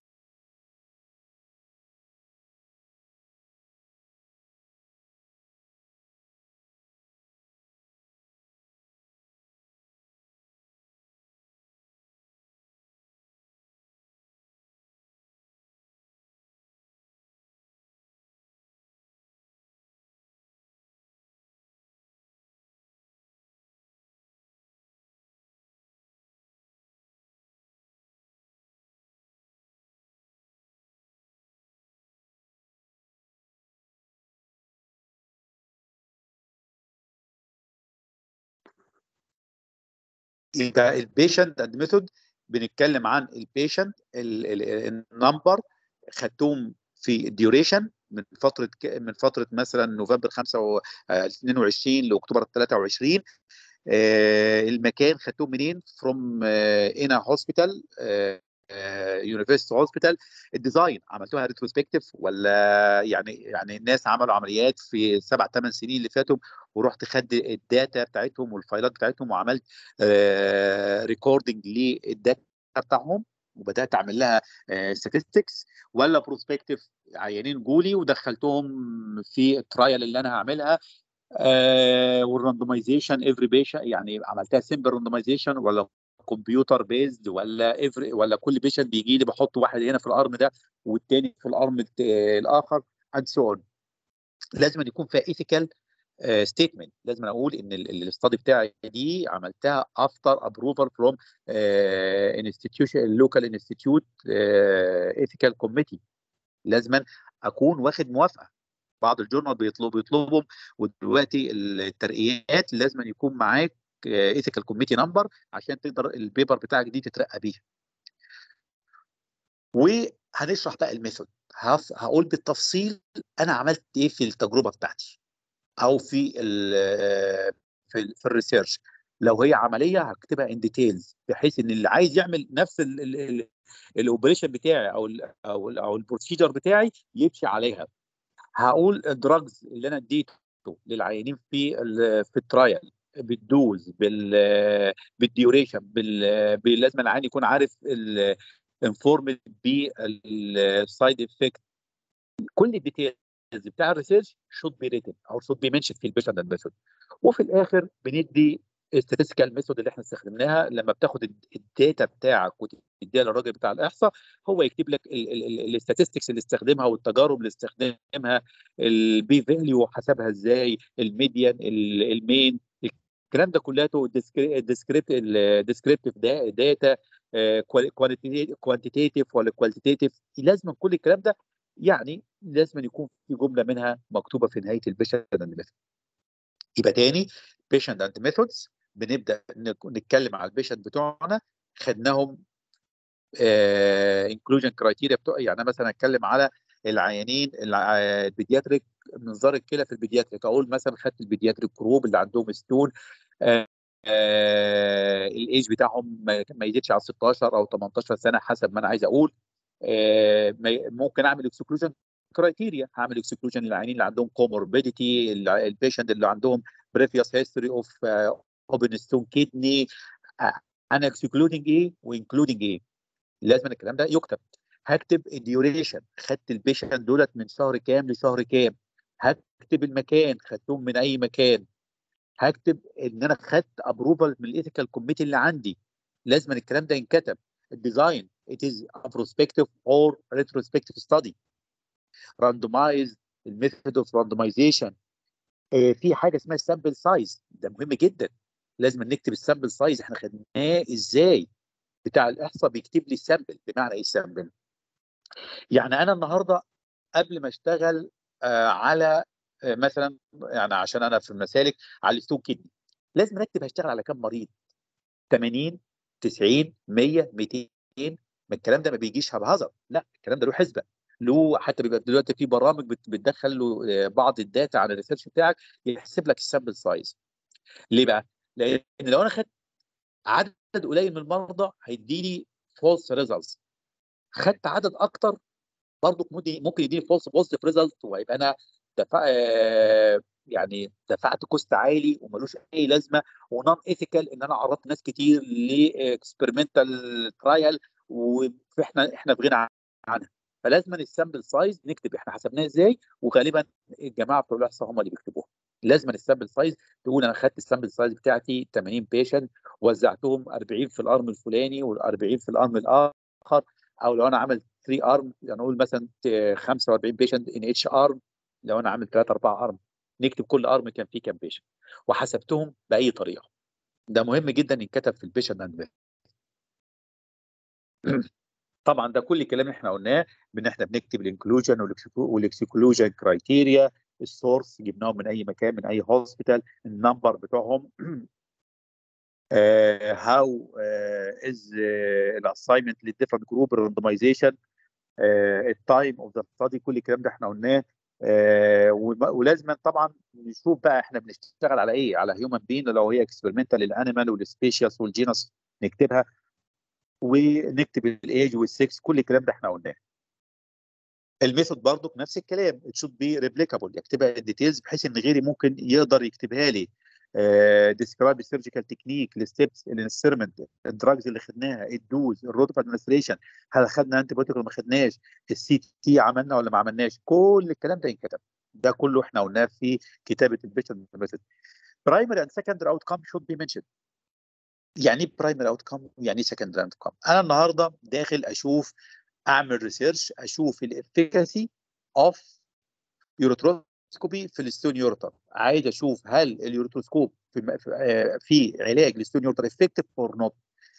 يبقى البيشنت اند ميثود بنتكلم عن البيشنت النمبر خدتهم في الديوريشن من فتره ك- من فتره مثلا نوفمبر 5 و- آه، 22 لاكتوبر 23 آه، المكان خدتهم منين؟ فروم انا هوسبيتال يونيفرستي هوسبيتال الديزاين عملتوها ريتروسبكتيف ولا يعني يعني الناس عملوا عمليات في سبع ثمان سنين اللي فاتوا ورحت خد الداتا بتاعتهم والفايلات بتاعتهم وعملت ريكوردنج للداتا بتاعهم وبدات اعمل لها statistics ولا بروسبكتيف عيانين جولي ودخلتهم في الترايل اللي انا هعملها آه والراندومايزيشن افري بيشن يعني عملتها سمبل راندومايزيشن ولا كمبيوتر بيزد ولا افري ولا كل بيشن بيجي لي بحط واحد هنا في الارم ده والتاني في الارم الت- الاخر اند سو اون لازم أن يكون فيها ايثيكال ستيتمنت لازم اقول ان الاستادي بتاعي دي عملتها افتر ابروفال فروم انستتيوشن لوكال انستتيوت ايثيكال كوميتي لازم اكون واخد موافقه بعض الجورنال بيطلبوا بيطلبهم ودلوقتي الترقيات لازم أن يكون معاك ايثيكال كوميتي نمبر عشان تقدر البيبر بتاعك دي تترقى بيها وهنشرح بقى الميثود هف- هقول بالتفصيل انا عملت ايه في التجربه بتاعتي او في ال في, ال في الريسيرش لو هي عمليه هكتبها ان ديتيلز بحيث ان اللي عايز يعمل نفس الاوبريشن بتاعي او ال او ال او البروسيجر بتاعي يمشي عليها هقول الدراجز اللي انا اديته للعيانين في ال في الترايل بالدوز بال بالديوريشن بال بال- لازم العيان يكون عارف انفورمد بالسايد افكت كل الديتيلز بتاع الريسيرش شود بي ريتن او شود بي منشن في البيشنت ميثود وفي الاخر بندي statistical ميثود اللي احنا استخدمناها لما بتاخد الداتا بتاعك وتديها للراجل بتاع الاحصاء هو يكتب لك الستاتستكس اللي استخدمها والتجارب اللي استخدمها البي فاليو حسبها ازاي الميديان ال- المين الكلام ده كلته الديسكريبتيف داتا كوانتيتيف ولا كواليتيتيف لازم كل الكلام ده يعني لازم يكون في جمله منها مكتوبه في نهايه البيشنت اند ميثود يبقى تاني بيشنت اند ميثودز بنبدا نك- نتكلم على البيشنت بتوعنا خدناهم انكلوجن كرايتيريا بتوع يعني أنا مثلا اتكلم على العيانين الع- البيدياتريك منظار الكلى في البيدياتريك اقول مثلا خدت البيدياتريك كروب اللي عندهم ستون آه، آه، الايج بتاعهم ما ما يزيدش على 16 او 18 سنه حسب ما انا عايز اقول آه، ما- ممكن اعمل اكسكلوجن كرايتيريا هعمل اكسكلوجن للعيانين اللي عندهم كوموربيديتي البيشنت اللي عندهم بريفيوس هيستوري اوف اوبن ستون كيدني انا اكسكلودنج ايه وانكلودنج ايه لازم الكلام ده يكتب هكتب الديوريشن خدت البيشنت دولت من شهر كام لشهر كام هكتب المكان خدتهم من اي مكان هكتب ان انا خدت ابروفال من الايثيكال كوميتي اللي عندي لازم الكلام ده ينكتب الديزاين it is a prospective or retrospective study randomized الميثود اوف randomization آه، في حاجه اسمها السامبل سايز ده مهم جدا لازم نكتب السامبل سايز احنا خدناه ازاي بتاع الاحصاء بيكتب لي السامبل بمعنى ايه السامبل يعني انا النهارده قبل ما اشتغل آه على آه مثلا يعني عشان انا في المسالك على الستون كدني لازم اكتب هشتغل على كام مريض 80 90 100 200 ما الكلام ده ما بيجيش هبهزر لا الكلام ده له حسبه له حتى بيبقى دلوقتي في برامج بت- بتدخل له آه، بعض الداتا عن الريسيرش بتاعك يحسب لك السامبل سايز ليه بقى؟ لان لو انا خدت عدد قليل من المرضى هيديني فولس ريزلتس خدت عدد اكتر برضه ممكن ممكن يديني فولس بوزيتيف ريزلت وهيبقى انا دفع آه، يعني دفعت كوست عالي وملوش اي لازمه ونون ايثيكال ان انا عرضت ناس كتير لاكسبيرمنتال ترايل واحنا احنا في غنى عنها فلازم السامبل سايز نكتب احنا حسبناه ازاي وغالبا الجماعه بتوع الاحصاء هم اللي بيكتبوها لازم السامبل سايز تقول انا خدت السامبل سايز بتاعتي 80 بيشنت وزعتهم 40 في الارم الفلاني وال40 في الارم الاخر او لو انا عملت 3 ارم يعني نقول مثلا 45 بيشنت ان اتش ارم لو انا عامل 3 4 ارم نكتب كل ارم كان فيه كام بيشنت وحسبتهم باي طريقه ده مهم جدا ينكتب في البيشنت اند طبعا ده كل الكلام اللي احنا قلناه بان احنا بنكتب الانكلوجن والاكسكلوجن كرايتيريا السورس جبناهم من اي مكان من اي هوسبيتال النمبر بتوعهم uh, how uh, is uh, الاساينمنت للديفرنت جروب الراندمايزيشن التايم اوف ذا ستادي كل الكلام ده احنا قلناه آه، وم- ولازم طبعا نشوف بقى احنا بنشتغل على ايه على هيومن بين لو هي اكسبيرمنتال للانيمال والسبيشيس والجينس نكتبها ونكتب الايج والسكس كل الكلام ده احنا قلناه الميثود برضو نفس الكلام it should be replicable يكتبها الديتيلز بحيث ان غيري ممكن يقدر يكتبها لي ديسكرايب السيرجيكال تكنيك الستبس الانسترمنت الدراجز اللي خدناها الدوز الروت اوف ادمنستريشن هل خدنا انتي بايوتيك ولا ما خدناش السي تي عملنا ولا ما عملناش كل الكلام ده ينكتب ده كله احنا قلناه في كتابه البيشنت ميثود برايمري اند سكندري اوت كام شود بي منشن يعني ايه برايمري اوت كام يعني ايه سكندري اوت كام انا النهارده داخل اشوف اعمل ريسيرش اشوف الافيكاسي اوف يوروتروسكوبي في الستون يورتر عايز اشوف هل اليوروتروسكوب في م- في, آه، في علاج الستون يورتر افكتيف اور نوت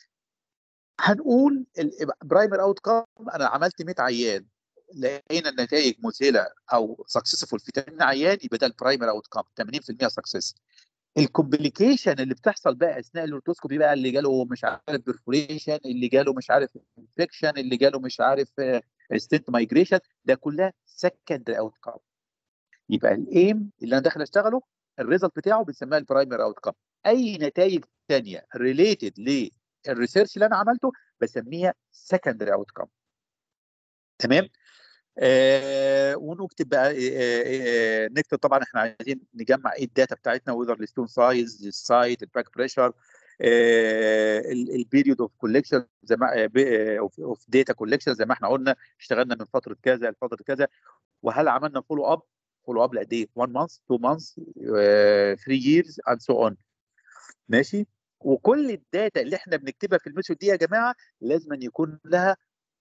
هنقول البرايمر اوت كام انا عملت 100 عيان لقينا النتائج مذهله او سكسسفول في 80 عيان يبقى ده البرايمر اوت كام 80% سكسس الكومبليكيشن اللي بتحصل بقى اثناء الورتوسكوبي بقى اللي جاله مش عارف برفوريشن اللي جاله مش عارف انفكشن اللي جاله مش عارف ستنت مايجريشن ده كلها سكندري اوت كام يبقى الايم اللي انا داخل اشتغله الريزلت بتاعه بنسميها البرايمري اوت كام اي نتائج ثانيه ريليتد للريسيرش اللي انا عملته بسميها سكندري اوت كام تمام آه ونكتب بقى آه آه نكتب طبعا احنا عايزين نجمع ايه الداتا بتاعتنا وذر الستون سايز السايت الباك بريشر البيريود اوف كولكشن زي ما اوف داتا كولكشن زي ما احنا قلنا اشتغلنا من فتره كذا لفتره كذا وهل عملنا فولو اب فولو اب لقد ايه 1 مانث 2 مانث 3 ييرز اند سو اون ماشي وكل الداتا اللي احنا بنكتبها في الميثود دي يا جماعه لازم أن يكون لها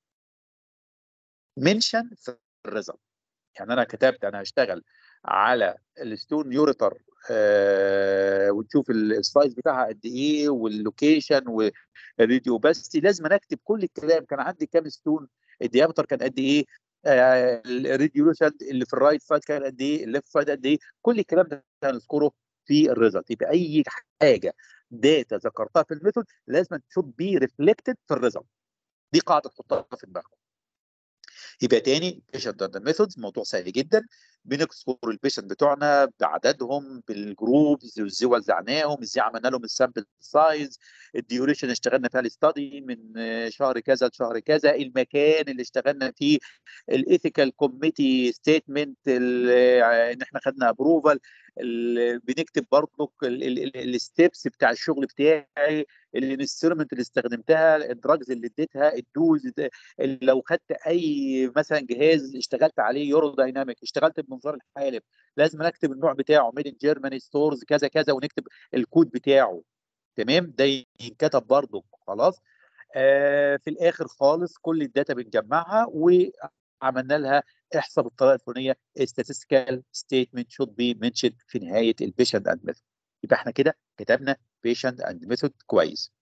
منشن في الريزلت يعني انا كتبت انا هشتغل على الستون يوريتر آه ونشوف ال- السايز بتاعها قد ايه واللوكيشن والراديو باستي لازم أنا اكتب كل الكلام كان عندي كام ستون الديامتر كان قد ايه آه الريديولوشن اللي في الرايت سايد كان قد ايه الليفت سايد قد ايه كل الكلام ده هنذكره في الريزلت يبقى اي حاجه داتا ذكرتها في الميثود لازم تشوف بي ريفلكتد في الريزلت دي قاعده تحطها في دماغك يبقى تاني بيشنت اند ميثودز موضوع سهل جدا بنذكر البيشنت بتوعنا بعددهم بالجروبز ازاي وزعناهم ازاي عملنا لهم السامبل سايز الديوريشن اللي اشتغلنا فيها الاستادي من آه، شهر كذا لشهر كذا المكان اللي اشتغلنا فيه الايثيكال كوميتي ستيتمنت ان احنا خدنا ابروفال بنكتب برضو الستبس بتاع الشغل بتاعي الانسترومنت اللي استخدمتها الدراجز اللي اديتها الدوز لو خدت اي مثلا جهاز اشتغلت عليه يورو دايناميك اشتغلت بمنظار الحالب لازم نكتب النوع بتاعه ميد ان جيرماني ستورز كذا كذا ونكتب الكود بتاعه تمام ده ينكتب برضه خلاص آه في الاخر خالص كل الداتا بنجمعها وعملنا لها احسب الطريقه الفلانيه statistical statement should be mentioned في نهايه البيشنت اند ميثود يبقى احنا كده كتبنا بيشنت اند ميثود كويس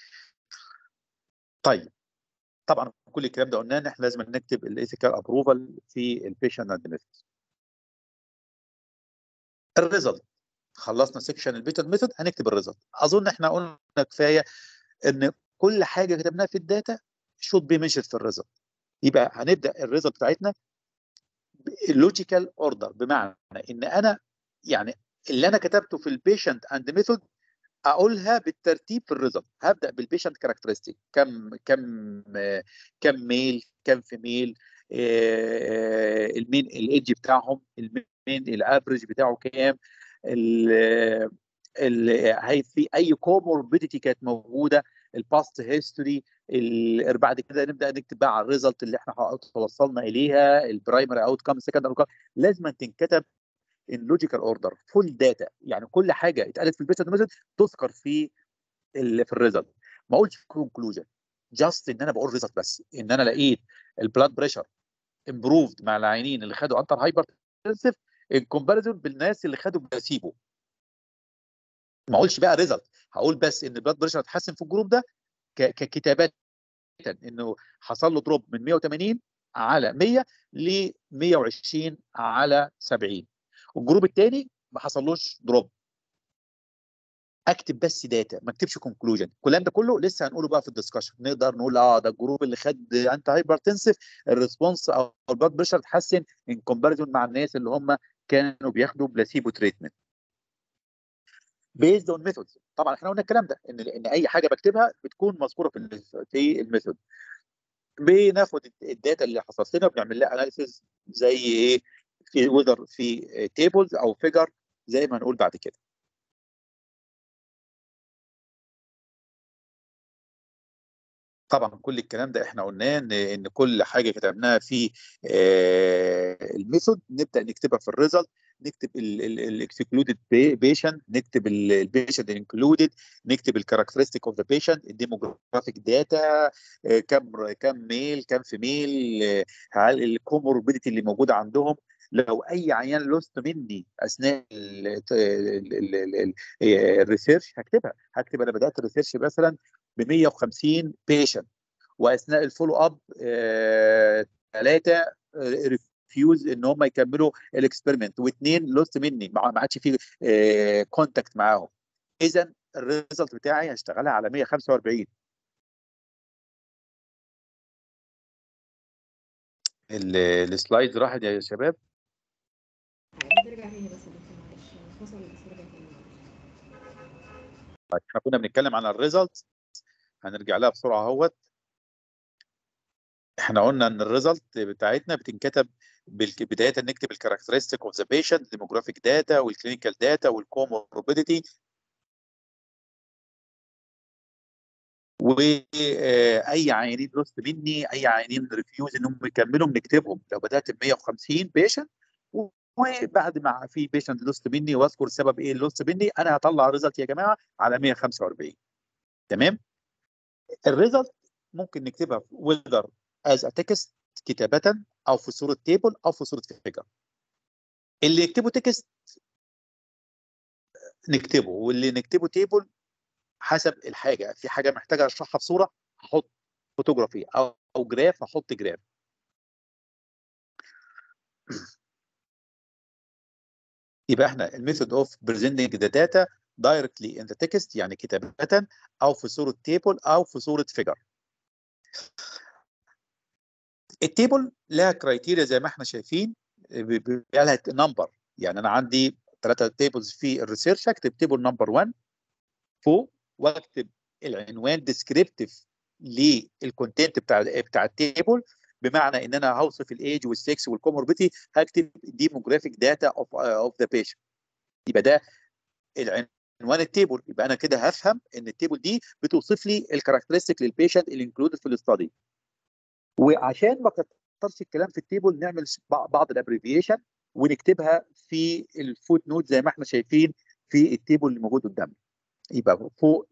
طيب طبعا كل الكلام ده قلنا ان احنا لازم نكتب الايثيكال ابروفال في البيشنت اند ميثود الريزلت خلصنا سيكشن البيتر ميثود هنكتب الريزلت اظن احنا قلنا كفايه ان كل حاجه كتبناها في الداتا شود بي ميجر في الريزلت يبقى هنبدا الريزلت بتاعتنا لوجيكال اوردر بمعنى ان انا يعني اللي انا كتبته في البيشنت اند ميثود اقولها بالترتيب في الريزلت هبدا بالبيشنت كاركترستيك كم كم آه، كم ميل كم فيميل المين الايدج بتاعهم المين الافريج بتاعه كام ال- ال- هي في اي كوموربيديتي كانت موجوده الباست هيستوري بعد كده نبدا نكتب بقى على الريزلت اللي احنا توصلنا اليها البرايمري اوت كام سكندري اوت كام لازم تنكتب ان لوجيكال اوردر فول داتا يعني كل حاجه اتقالت في البيشنت ميثود تذكر في ال في الريزلت ما اقولش كونكلوجن جاست ان انا بقول ريزلت بس ان انا لقيت البلاد بريشر امبروفد مع العيانين اللي خدوا انتر هايبر تنسف ان كومباريزون بالناس اللي خدوا بلاسيبو ما اقولش بقى ريزلت هقول بس ان البلاد بريشر اتحسن في الجروب ده ك- ككتابات انه حصل له دروب من 180 على 100 ل 120 على 70 والجروب الثاني ما حصلوش دروب اكتب بس داتا ما اكتبش كونكلوجن الكلام ده كله لسه هنقوله بقى في الدسكشن نقدر نقول اه ده الجروب اللي خد انت هايبرتنسف الريسبونس او البلاد بريشر اتحسن ان كومباريزون مع الناس اللي هم كانوا بياخدوا بلاسيبو تريتمنت بيزد اون ميثودز طبعا احنا قلنا الكلام ده ان ان اي حاجه بكتبها بتكون مذكوره في ال- في الميثود بناخد الداتا اللي حصلت لنا وبنعمل لها اناليسيز زي ايه في وذر في تيبلز او فيجر زي ما هنقول بعد كده طبعا كل الكلام ده احنا قلناه ان ان كل حاجه كتبناها في آه، الميثود نبدا نكتبها في الريزلت نكتب الاكسكلودد بيشنت نكتب البيشنت انكلودد نكتب الكاركترستيك اوف ذا بيشنت الديموغرافيك داتا كم كم ميل كم فيميل آه، هل الكوموربيديتي اللي موجوده عندهم لو اي عيان لوست مني اثناء الريسيرش هكتبها هكتب انا بدات الريسيرش مثلا ب 150 بيشنت واثناء الفولو اب ثلاثه ريفيوز ان هم يكملوا الاكسبيرمنت واثنين لوست مني ما ما عادش في كونتاكت معاهم اذا الريزلت بتاعي هشتغلها على 145 ال- السلايد راحت يا شباب ترجع تاني بس يا دكتور معلش فصل بس رجع تاني طيب، احنا كنا بنتكلم عن الريزلت هنرجع لها بسرعه اهوت احنا قلنا ان الريزلت بتاعتنا بتنكتب بالك- بدايه نكتب الكاركترستيك اوف ذا بيشنت ديموغرافيك داتا والكلينيكال داتا والكوموربيديتي واي عيانين لوست مني اي عيانين ريفيوز انهم يكملوا بنكتبهم لو بدات ب 150 بيشنت وبعد ما في بيشنت لوست مني واذكر سبب ايه اللوست مني انا هطلع ريزلت يا جماعه على 145 تمام الريزلت ممكن نكتبها وذر از ا تكست كتابه او في صوره تيبل او في صوره فيجر اللي يكتبه تكست نكتبه واللي نكتبه تيبل حسب الحاجه في حاجه محتاجه اشرحها في صوره هحط فوتوغرافي او او جراف هحط جراف يبقى احنا الميثود اوف بريزنتنج ذا داتا دايركتلي ان ذا تكست يعني كتابه او في صوره تيبل او في صوره فيجر التيبل لها كرايتيريا زي ما احنا شايفين بيبقى لها نمبر يعني انا عندي ثلاثه تيبلز في الريسيرش اكتب تيبل نمبر 1 فوق واكتب العنوان ديسكريبتيف للكونتنت بتاع بتاع التيبل بمعنى ان انا هوصف الايج والسكس والكوموربيتي هكتب ديموجرافيك داتا اوف اوف ذا بيشنت يبقى ده العنوان التيبل يبقى انا كده هفهم ان التيبل دي بتوصف لي الكاركترستيك للبيشنت اللي انكلودد في الاستادي وعشان ما كترش الكلام في التيبل نعمل بعض الابريفيشن ونكتبها في الفوت نوت زي ما احنا شايفين في التيبل اللي موجود قدامنا يبقى فوق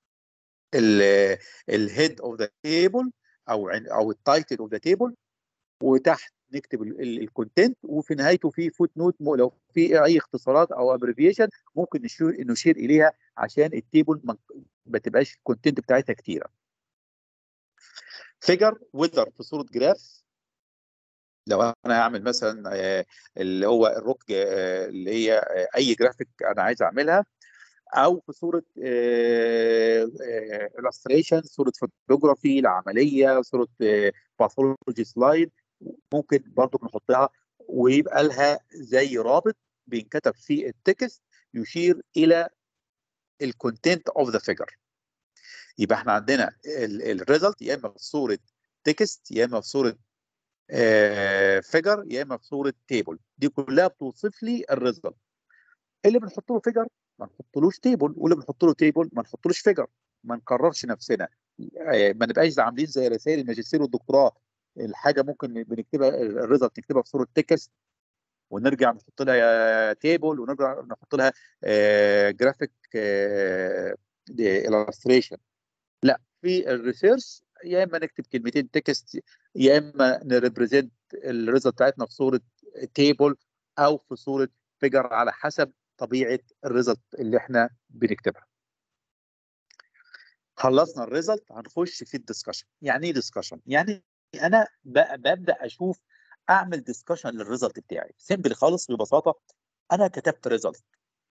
الهيد اوف ذا تيبل او او التايتل اوف ذا تيبل وتحت نكتب الكونتنت وفي نهايته في فوت نوت لو في اي اختصارات او ابريفيشن ممكن نشير نشير اليها عشان التيبل ما, ما تبقاش الكونتنت بتاعتها كتيره. فيجر وذر في صوره جراف لو انا هعمل مثلا اللي هو الروك اللي هي اي جرافيك انا عايز اعملها او في صوره الستريشن صوره فوتوغرافي العمليه صوره باثولوجي سلايد ممكن برضو نحطها ويبقى لها زي رابط بينكتب في التكست يشير الى الكونتنت اوف ذا فيجر يبقى احنا عندنا الريزلت يا اما في صوره تكست يا اما في صوره فيجر يا اما في صوره تيبل دي كلها بتوصف لي الريزلت اللي بنحط له فيجر ما نحطلوش تيبل واللي بنحط له تيبل ما نحطلوش فيجر ما نكررش نفسنا ما نبقاش عاملين زي رسائل الماجستير والدكتوراه الحاجه ممكن بنكتبها الريزلت نكتبها في صوره تكست ونرجع نحط لها تيبل ونرجع نحط لها جرافيك الستريشن لا في الريسيرش يا اما نكتب كلمتين تكست يا اما نريبريزنت الريزلت بتاعتنا في صوره تيبل او في صوره فيجر على حسب طبيعه الريزلت اللي احنا بنكتبها. خلصنا الريزلت هنخش في الدسكشن، يعني ايه دسكشن؟ يعني انا ببدا اشوف اعمل دسكشن للريزلت بتاعي، سيمبل خالص ببساطه انا كتبت ريزلت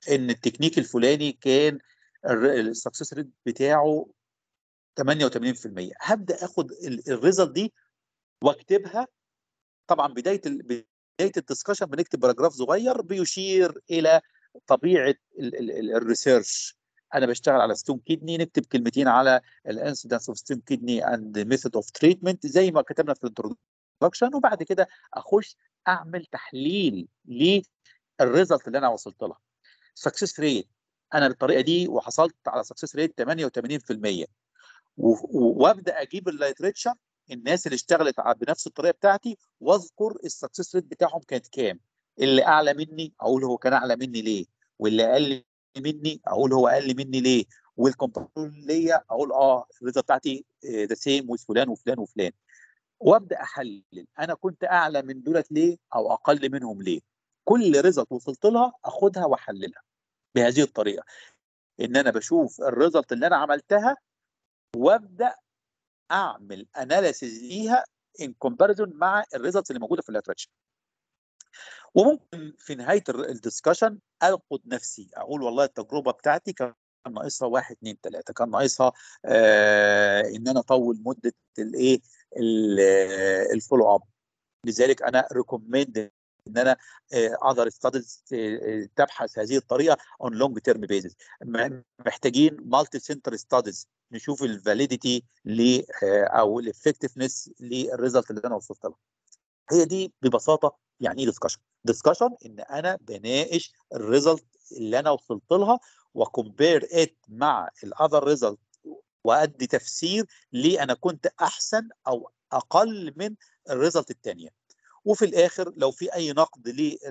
ان التكنيك الفلاني كان السكسس ريت بتاعه 88% هبدا اخد الريزلت دي واكتبها طبعا بدايه ال- بدايه الدسكشن بنكتب باراجراف صغير بيشير الى طبيعه الريسيرش انا بشتغل على ستون كيدني نكتب كلمتين على الانسيدنس اوف ستون كيدني اند ميثود اوف تريتمنت زي ما كتبنا في الانترودكشن وبعد كده اخش اعمل تحليل للريزلت اللي انا وصلت لها سكسس ريت انا بالطريقه دي وحصلت على سكسس ريت 88% و- و- وابدا اجيب الليتريتشر الناس اللي اشتغلت ع- بنفس الطريقه بتاعتي واذكر السكسس ريت بتاعهم كانت كام اللي اعلى مني اقول هو كان اعلى مني ليه واللي اقل مني اقول هو اقل مني ليه والكومباريزون ليا اقول اه الريزلت بتاعتي ذا سيم وذ فلان وفلان وفلان وابدا احلل انا كنت اعلى من دولت ليه او اقل منهم ليه كل ريزلت وصلت لها اخدها واحللها بهذه الطريقه ان انا بشوف الريزلت اللي انا عملتها وابدا اعمل اناليسيز ليها ان كومباريزون مع الريزلتس اللي موجوده في الليترشر وممكن في نهايه الدسكشن انقد نفسي اقول والله التجربه بتاعتي كان ناقصها واحد اثنين ثلاثه كان ناقصها آه ان انا اطول مده الايه الفولو اب لذلك انا ريكومند ان انا اذر ستاديز تبحث هذه الطريقه اون لونج تيرم بيزس محتاجين مالتي سنتر ستاديز نشوف الفاليديتي ل او الافكتفنس للريزلت اللي انا وصلت له هي دي ببساطه يعني ايه ديسكشن ديسكشن ان انا بناقش الريزلت اللي انا وصلت لها وكومبير ات مع الاذر ريزلت وادي تفسير ليه انا كنت احسن او اقل من الريزلت الثانيه وفي الاخر لو في اي نقد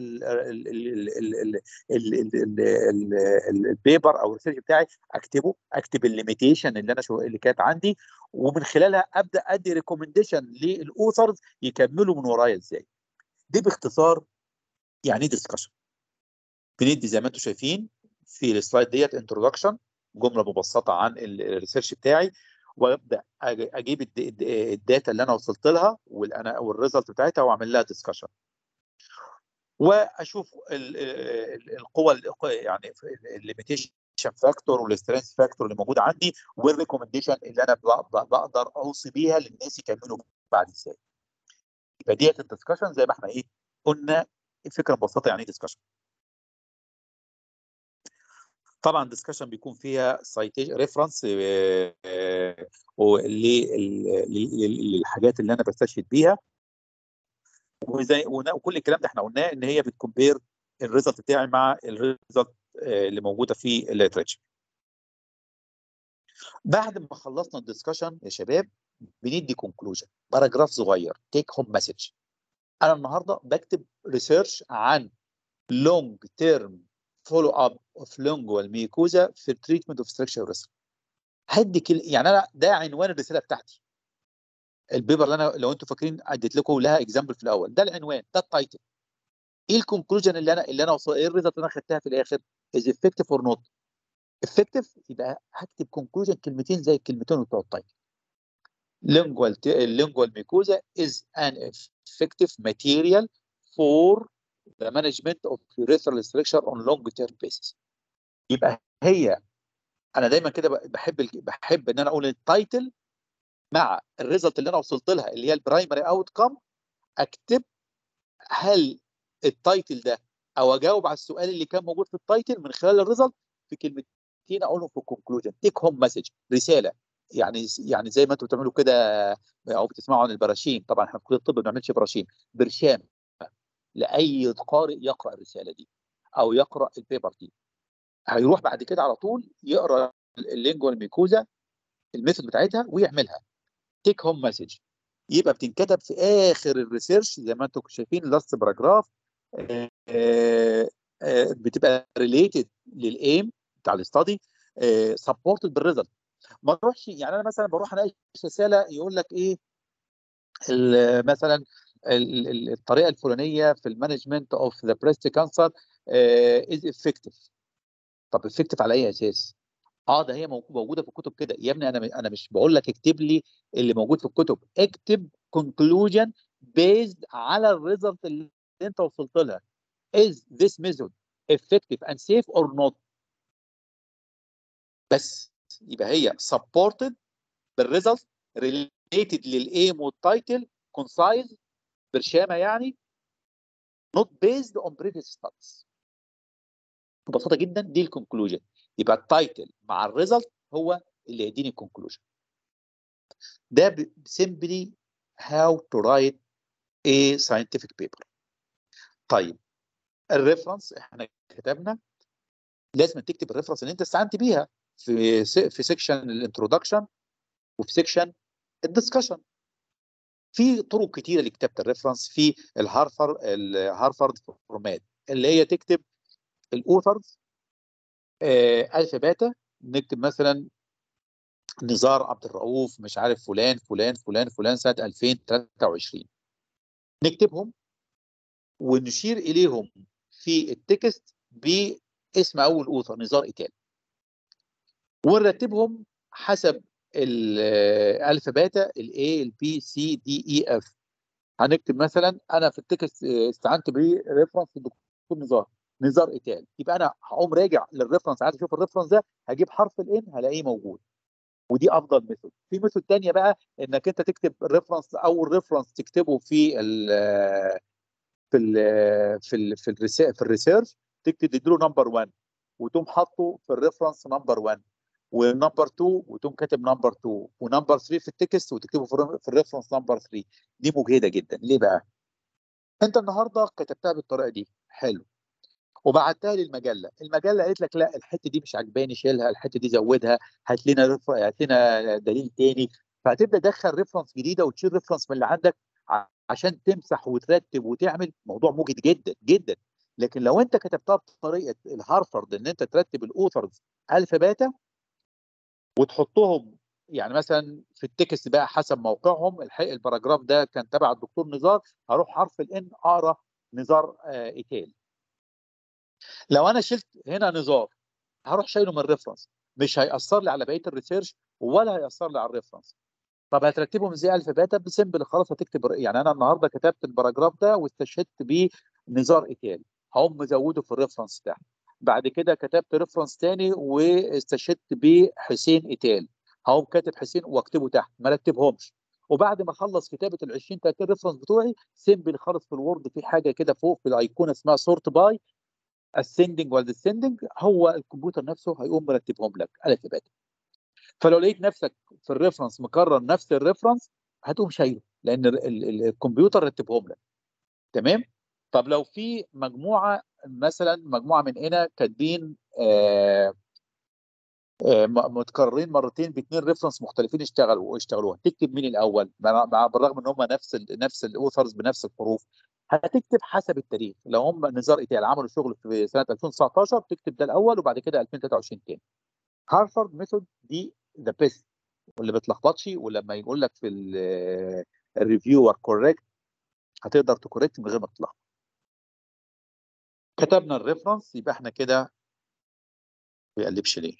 للبيبر او الريسيرش بتاعي اكتبه اكتب الليميتيشن اللي انا شو اللي كانت عندي ومن خلالها ابدا ادي ريكومنديشن للاوثرز يكملوا من ورايا ازاي دي باختصار يعني ايه ديسكشن بندي زي ما انتم شايفين في السلايد ديت انتروداكشن جمله مبسطه عن الريسيرش بتاعي وابدا اجيب الداتا اللي انا وصلت لها وانا والريزلت بتاعتها واعمل لها ديسكشن واشوف القوى يعني الليميتيشن فاكتور والسترينث فاكتور اللي موجوده عندي والريكومنديشن اللي انا بقدر اوصي بيها للناس يكملوا بعد ازاي يبقى ديت الديسكشن زي ما احنا ايه قلنا الفكره ببساطه يعني ايه ديسكشن طبعا ديسكشن بيكون فيها سايتيشن ريفرنس للحاجات اللي انا بستشهد بيها وزي وكل الكلام ده احنا قلناه ان هي بتكمبير الريزلت بتاعي مع الريزلت اللي موجوده في الليترشر بعد ما خلصنا الديسكشن يا شباب بندي كونكلوجن باراجراف صغير تيك هوم مسج انا النهارده بكتب ريسيرش عن لونج تيرم فولو اب اوف لونجوال ميكوزا في التريتمنت اوف ستراكشر ريسك هدي كل يعني انا ده عنوان الرساله بتاعتي البيبر اللي انا لو انتم فاكرين اديت لكم لها اكزامبل في الاول ده العنوان ده التايتل ايه الكونكلوجن اللي انا اللي انا وصل ايه الريزلت اللي انا خدتها في الاخر از افكتيف اور نوت افكتيف يبقى هكتب كونكلوجن كلمتين زي الكلمتين بتوع التايتل lingual lingual mucosa is an effective material for the management of urethral structure on long term basis يبقى هي انا دايما كده بحب بحب ان انا اقول التايتل مع الريزلت اللي انا وصلت لها اللي هي البرايمري اوت كم اكتب هل التايتل ده او اجاوب على السؤال اللي كان موجود في التايتل من خلال الريزلت في كلمتين اقولهم في الكونكلوجن تيك هوم مسج رساله يعني يعني زي ما انتم بتعملوا كده او بتسمعوا عن البراشيم طبعا احنا في كليه الطب ما بنعملش براشيم برشام لاي قارئ يقرا الرساله دي او يقرا البيبر دي هيروح بعد كده على طول يقرا اللينجوال ميكوزا الميثود بتاعتها ويعملها تيك هوم مسج يبقى بتنكتب في اخر الريسيرش زي ما انتم شايفين لاست باراجراف بتبقى ريليتد للايم بتاع الاستادي سبورتد بالريزلت ما اروحش يعني انا مثلا بروح اناقش رساله يقول لك ايه مثلا الطريقه الفلانيه في المانجمنت اوف ذا بريست كانسر از افكتيف طب افكتيف على اي اساس؟ اه ده هي موجوده في الكتب كده يا ابني انا انا مش بقول لك اكتب لي اللي موجود في الكتب اكتب كونكلوجن بيزد على الريزلت اللي انت وصلت لها is this method effective and safe or not بس يبقى هي supported بالريزلت related للايم والتايتل concise برشامه يعني not based on previous studies ببساطه جدا دي الكونكلوجن يبقى التايتل مع الريزلت هو اللي يديني الكونكلوجن ده simply how to write a scientific paper طيب الريفرنس احنا كتبنا لازم تكتب الريفرنس اللي انت استعنت بيها في في سيكشن الانترودكشن وفي سيكشن الدسكشن في طرق كتيره لكتابه الريفرنس في الهارفر الهارفارد فورمات اللي هي تكتب الاوثرز آه الف باتا نكتب مثلا نزار عبد الرؤوف مش عارف فلان فلان فلان فلان سنه 2023 نكتبهم ونشير اليهم في التكست باسم اول اوثر نزار ايتال ونرتبهم حسب الالف باتا الاي البي سي دي اي اف هنكتب مثلا انا في التكست استعنت بريفرنس الدكتور نزار نزار ايتال يبقى انا هقوم راجع للريفرنس عايز اشوف الريفرنس ده هجيب حرف الان هلاقيه موجود ودي افضل ميثود في ميثود ثانيه بقى انك انت تكتب الريفرنس اول ريفرنس تكتبه في ال في ال في ال في الريسيرش في الريسيرش تكتب تديله نمبر 1 وتقوم حاطه في الريفرنس نمبر 1 ونمبر 2 وتقوم كاتب نمبر 2 ونمبر 3 في التكست وتكتبه في الريفرنس نمبر 3 دي مجهده جدا ليه بقى؟ انت النهارده كتبتها بالطريقه دي حلو وبعتها للمجله المجله قالت لك لا الحته دي مش عجباني شيلها الحته دي زودها هات لنا هات لنا دليل تاني فهتبدا تدخل ريفرنس جديده وتشيل ريفرنس من اللي عندك عشان تمسح وترتب وتعمل موضوع مجهد جدا جدا لكن لو انت كتبتها بطريقه الهارفرد ان انت ترتب الاوثرز الف باتا وتحطهم يعني مثلا في التكست بقى حسب موقعهم الباراجراف ده كان تبع الدكتور نزار هروح حرف الان اقرا نزار آه ايتال لو انا شلت هنا نزار هروح شايله من الريفرنس مش هيأثر لي على بقيه الريسيرش ولا هيأثر لي على الريفرنس طب هترتبهم ازاي الف باتا بسمبل خلاص هتكتب يعني انا النهارده كتبت الباراجراف ده واستشهدت بيه نزار ايتال هقوم مزوده في الريفرنس ده بعد كده كتبت ريفرنس تاني واستشهدت بيه حسين ايتال هقوم كاتب حسين واكتبه تحت ما رتبهمش وبعد ما اخلص كتابه ال 20 30 ريفرنس بتوعي سيمبل خالص في الوورد في حاجه كده فوق في الايقونه اسمها سورت باي ascending ولا descending هو الكمبيوتر نفسه هيقوم مرتبهم لك الف باتا فلو لقيت نفسك في الريفرنس مكرر نفس الريفرنس هتقوم شايله لان ال ال الكمبيوتر رتبهم لك تمام طب لو في مجموعه مثلا مجموعه من هنا كاتبين آه آه متكررين مرتين باثنين ريفرنس مختلفين اشتغلوا اشتغلوها تكتب مين الاول مع بالرغم ان هم نفس ال نفس الاوثرز بنفس الحروف هتكتب حسب التاريخ لو هم نزار ايتال عملوا شغل في سنه 2019 تكتب ده الاول وبعد كده 2023 تاني هارفارد ميثود دي ذا بيست واللي ما بتلخبطش ولما يقول لك في الريفيور كوريكت هتقدر تكوريكت من غير ما تتلخبط كتبنا الريفرنس يبقى احنا كده ما بيقلبش ليه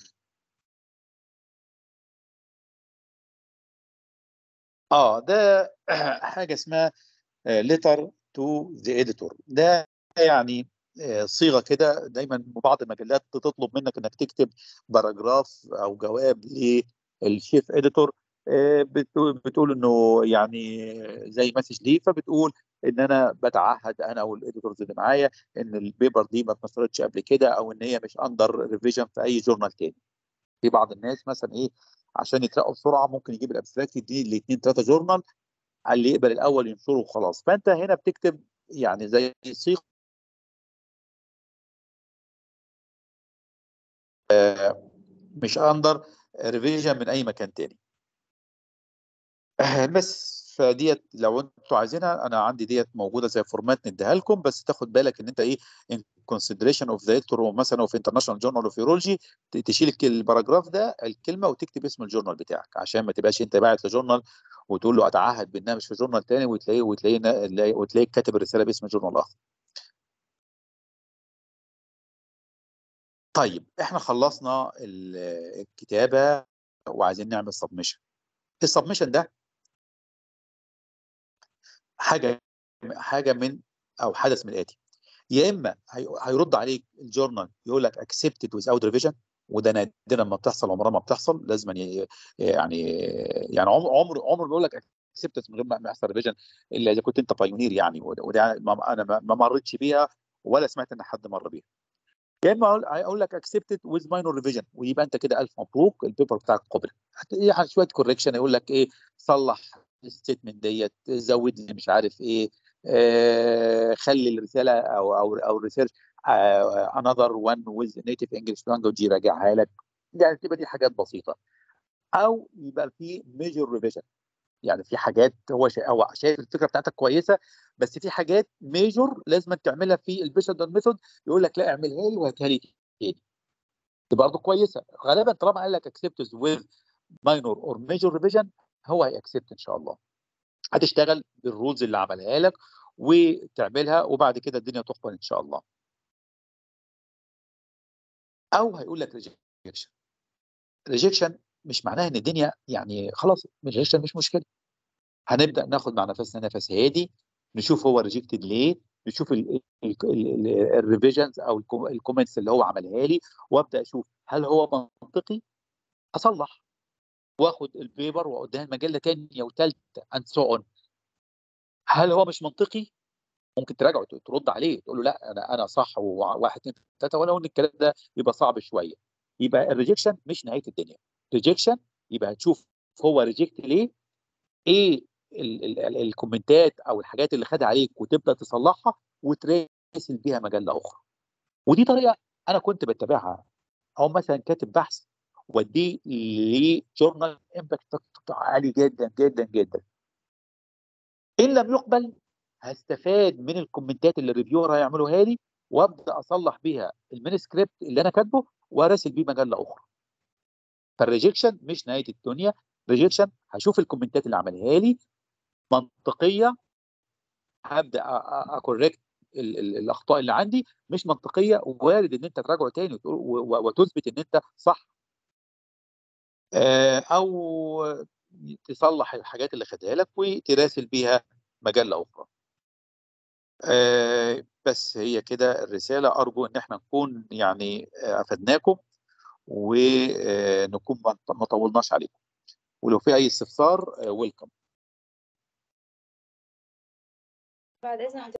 اه ده حاجه اسمها ليتر تو ذا اديتور ده يعني صيغه كده دايما بعض المجلات تطلب منك انك تكتب باراجراف او جواب للشيف اديتور بتقول انه يعني زي مسج ليه فبتقول ان انا بتعهد انا والاديتورز اللي معايا ان البيبر دي ما اتنشرتش قبل كده او ان هي مش اندر ريفيجن في اي جورنال تاني في بعض الناس مثلا ايه عشان يترقوا بسرعه ممكن يجيب الابستراكت يديه لاثنين ثلاثه جورنال على اللي يقبل الاول ينشره وخلاص فانت هنا بتكتب يعني زي صيغه آه مش اندر ريفيجن من اي مكان تاني آه بس فديت لو انتوا عايزينها انا عندي ديت موجوده زي فورمات نديها لكم بس تاخد بالك ان انت ايه ان كونسيدريشن اوف ذا مثلا في انترناشونال جورنال اوف يورولوجي تشيل الباراجراف ده الكلمه وتكتب اسم الجورنال بتاعك عشان ما تبقاش انت باعت لجورنال وتقول له اتعهد بانها مش في جورنال تاني وتلاقيه وتلاقيه وتلاقيه كاتب الرساله باسم جورنال اخر. طيب احنا خلصنا الكتابه وعايزين نعمل سبمشن. السبمشن ده حاجه حاجه من او حدث من الاتي يا اما هي- هيرد عليك الجورنال يقول لك اكسبتد ويز اوت ريفيجن وده نادرا ما بتحصل عمرها ما بتحصل لازم ي- يعني يعني عمر عمر عمر بيقول لك اكسبتد من غير ما ما يحصل ريفيجن الا اذا كنت انت بايونير يعني وده وده ما- انا ما ما مرتش بيها ولا سمعت ان حد مر بيها يا اما اقول اقول لك اكسبتد ويز ماينور ريفيجن ويبقى انت كده الف مبروك البيبر بتاعك قبل يعني شويه كوركشن يقول لك ايه صلح الستيتمنت ديت زود لي مش عارف ايه آه خلي الرساله او او او الريسيرش انذر وان ويز نيتيف انجلش لانجوج يراجعها لك يعني تبقى دي حاجات بسيطه او يبقى في ميجر ريفيجن يعني في حاجات هو شا... هو شايف الفكره بتاعتك كويسه بس في حاجات ميجور لازم تعملها في البيشن ميثود يقول لك لا اعملها لي وهاتها لي تاني دي برضه كويسه غالبا طالما قال لك اكسبتز ويز ماينور اور ميجور ريفيجن هو هيأكسبت ان شاء الله هتشتغل بالرولز اللي عملها لك وتعملها وبعد كده الدنيا تقبل ان شاء الله او هيقول لك ريجكشن ريجكشن مش معناها ان الدنيا يعني خلاص ريجكشن مش مشكله هنبدا ناخد مع نفسنا نفس هادي نشوف هو ريجكتد ليه نشوف الريفيجنز او الكومنتس اللي هو عملها لي وابدا اشوف هل هو منطقي اصلح واخد البيبر واوديها المجله ثانيه وثالثه اند سو اون هل هو مش منطقي ممكن تراجعه ترد عليه تقول له لا انا انا صح وواحد اثنين ثلاثه ولو ان الكلام ده يبقى صعب شويه يبقى الريجكشن مش نهايه الدنيا ريجكشن يبقى هتشوف هو ريجكت ليه ايه الكومنتات او الحاجات اللي خدها عليك وتبدا تصلحها وتراسل بيها مجله اخرى ودي طريقه انا كنت بتبعها او مثلا كاتب بحث وديه لجورنال امباكت عالي جدا جدا جدا ان لم يقبل هستفاد من الكومنتات اللي الريفيور هيعملوها لي وابدا اصلح بيها المانسكريبت اللي انا كاتبه واراسل بيه مجله اخرى فالريجكشن مش نهايه الدنيا ريجكشن هشوف الكومنتات اللي عملها لي منطقيه هبدا اكوركت الاخطاء اللي عندي مش منطقيه وارد ان انت تراجعه تاني وتثبت ان انت صح او تصلح الحاجات اللي خدها لك وتراسل بيها مجله اخرى بس هي كده الرساله ارجو ان احنا نكون يعني افدناكم ونكون ما طولناش عليكم ولو في اي استفسار ويلكم بعد اذن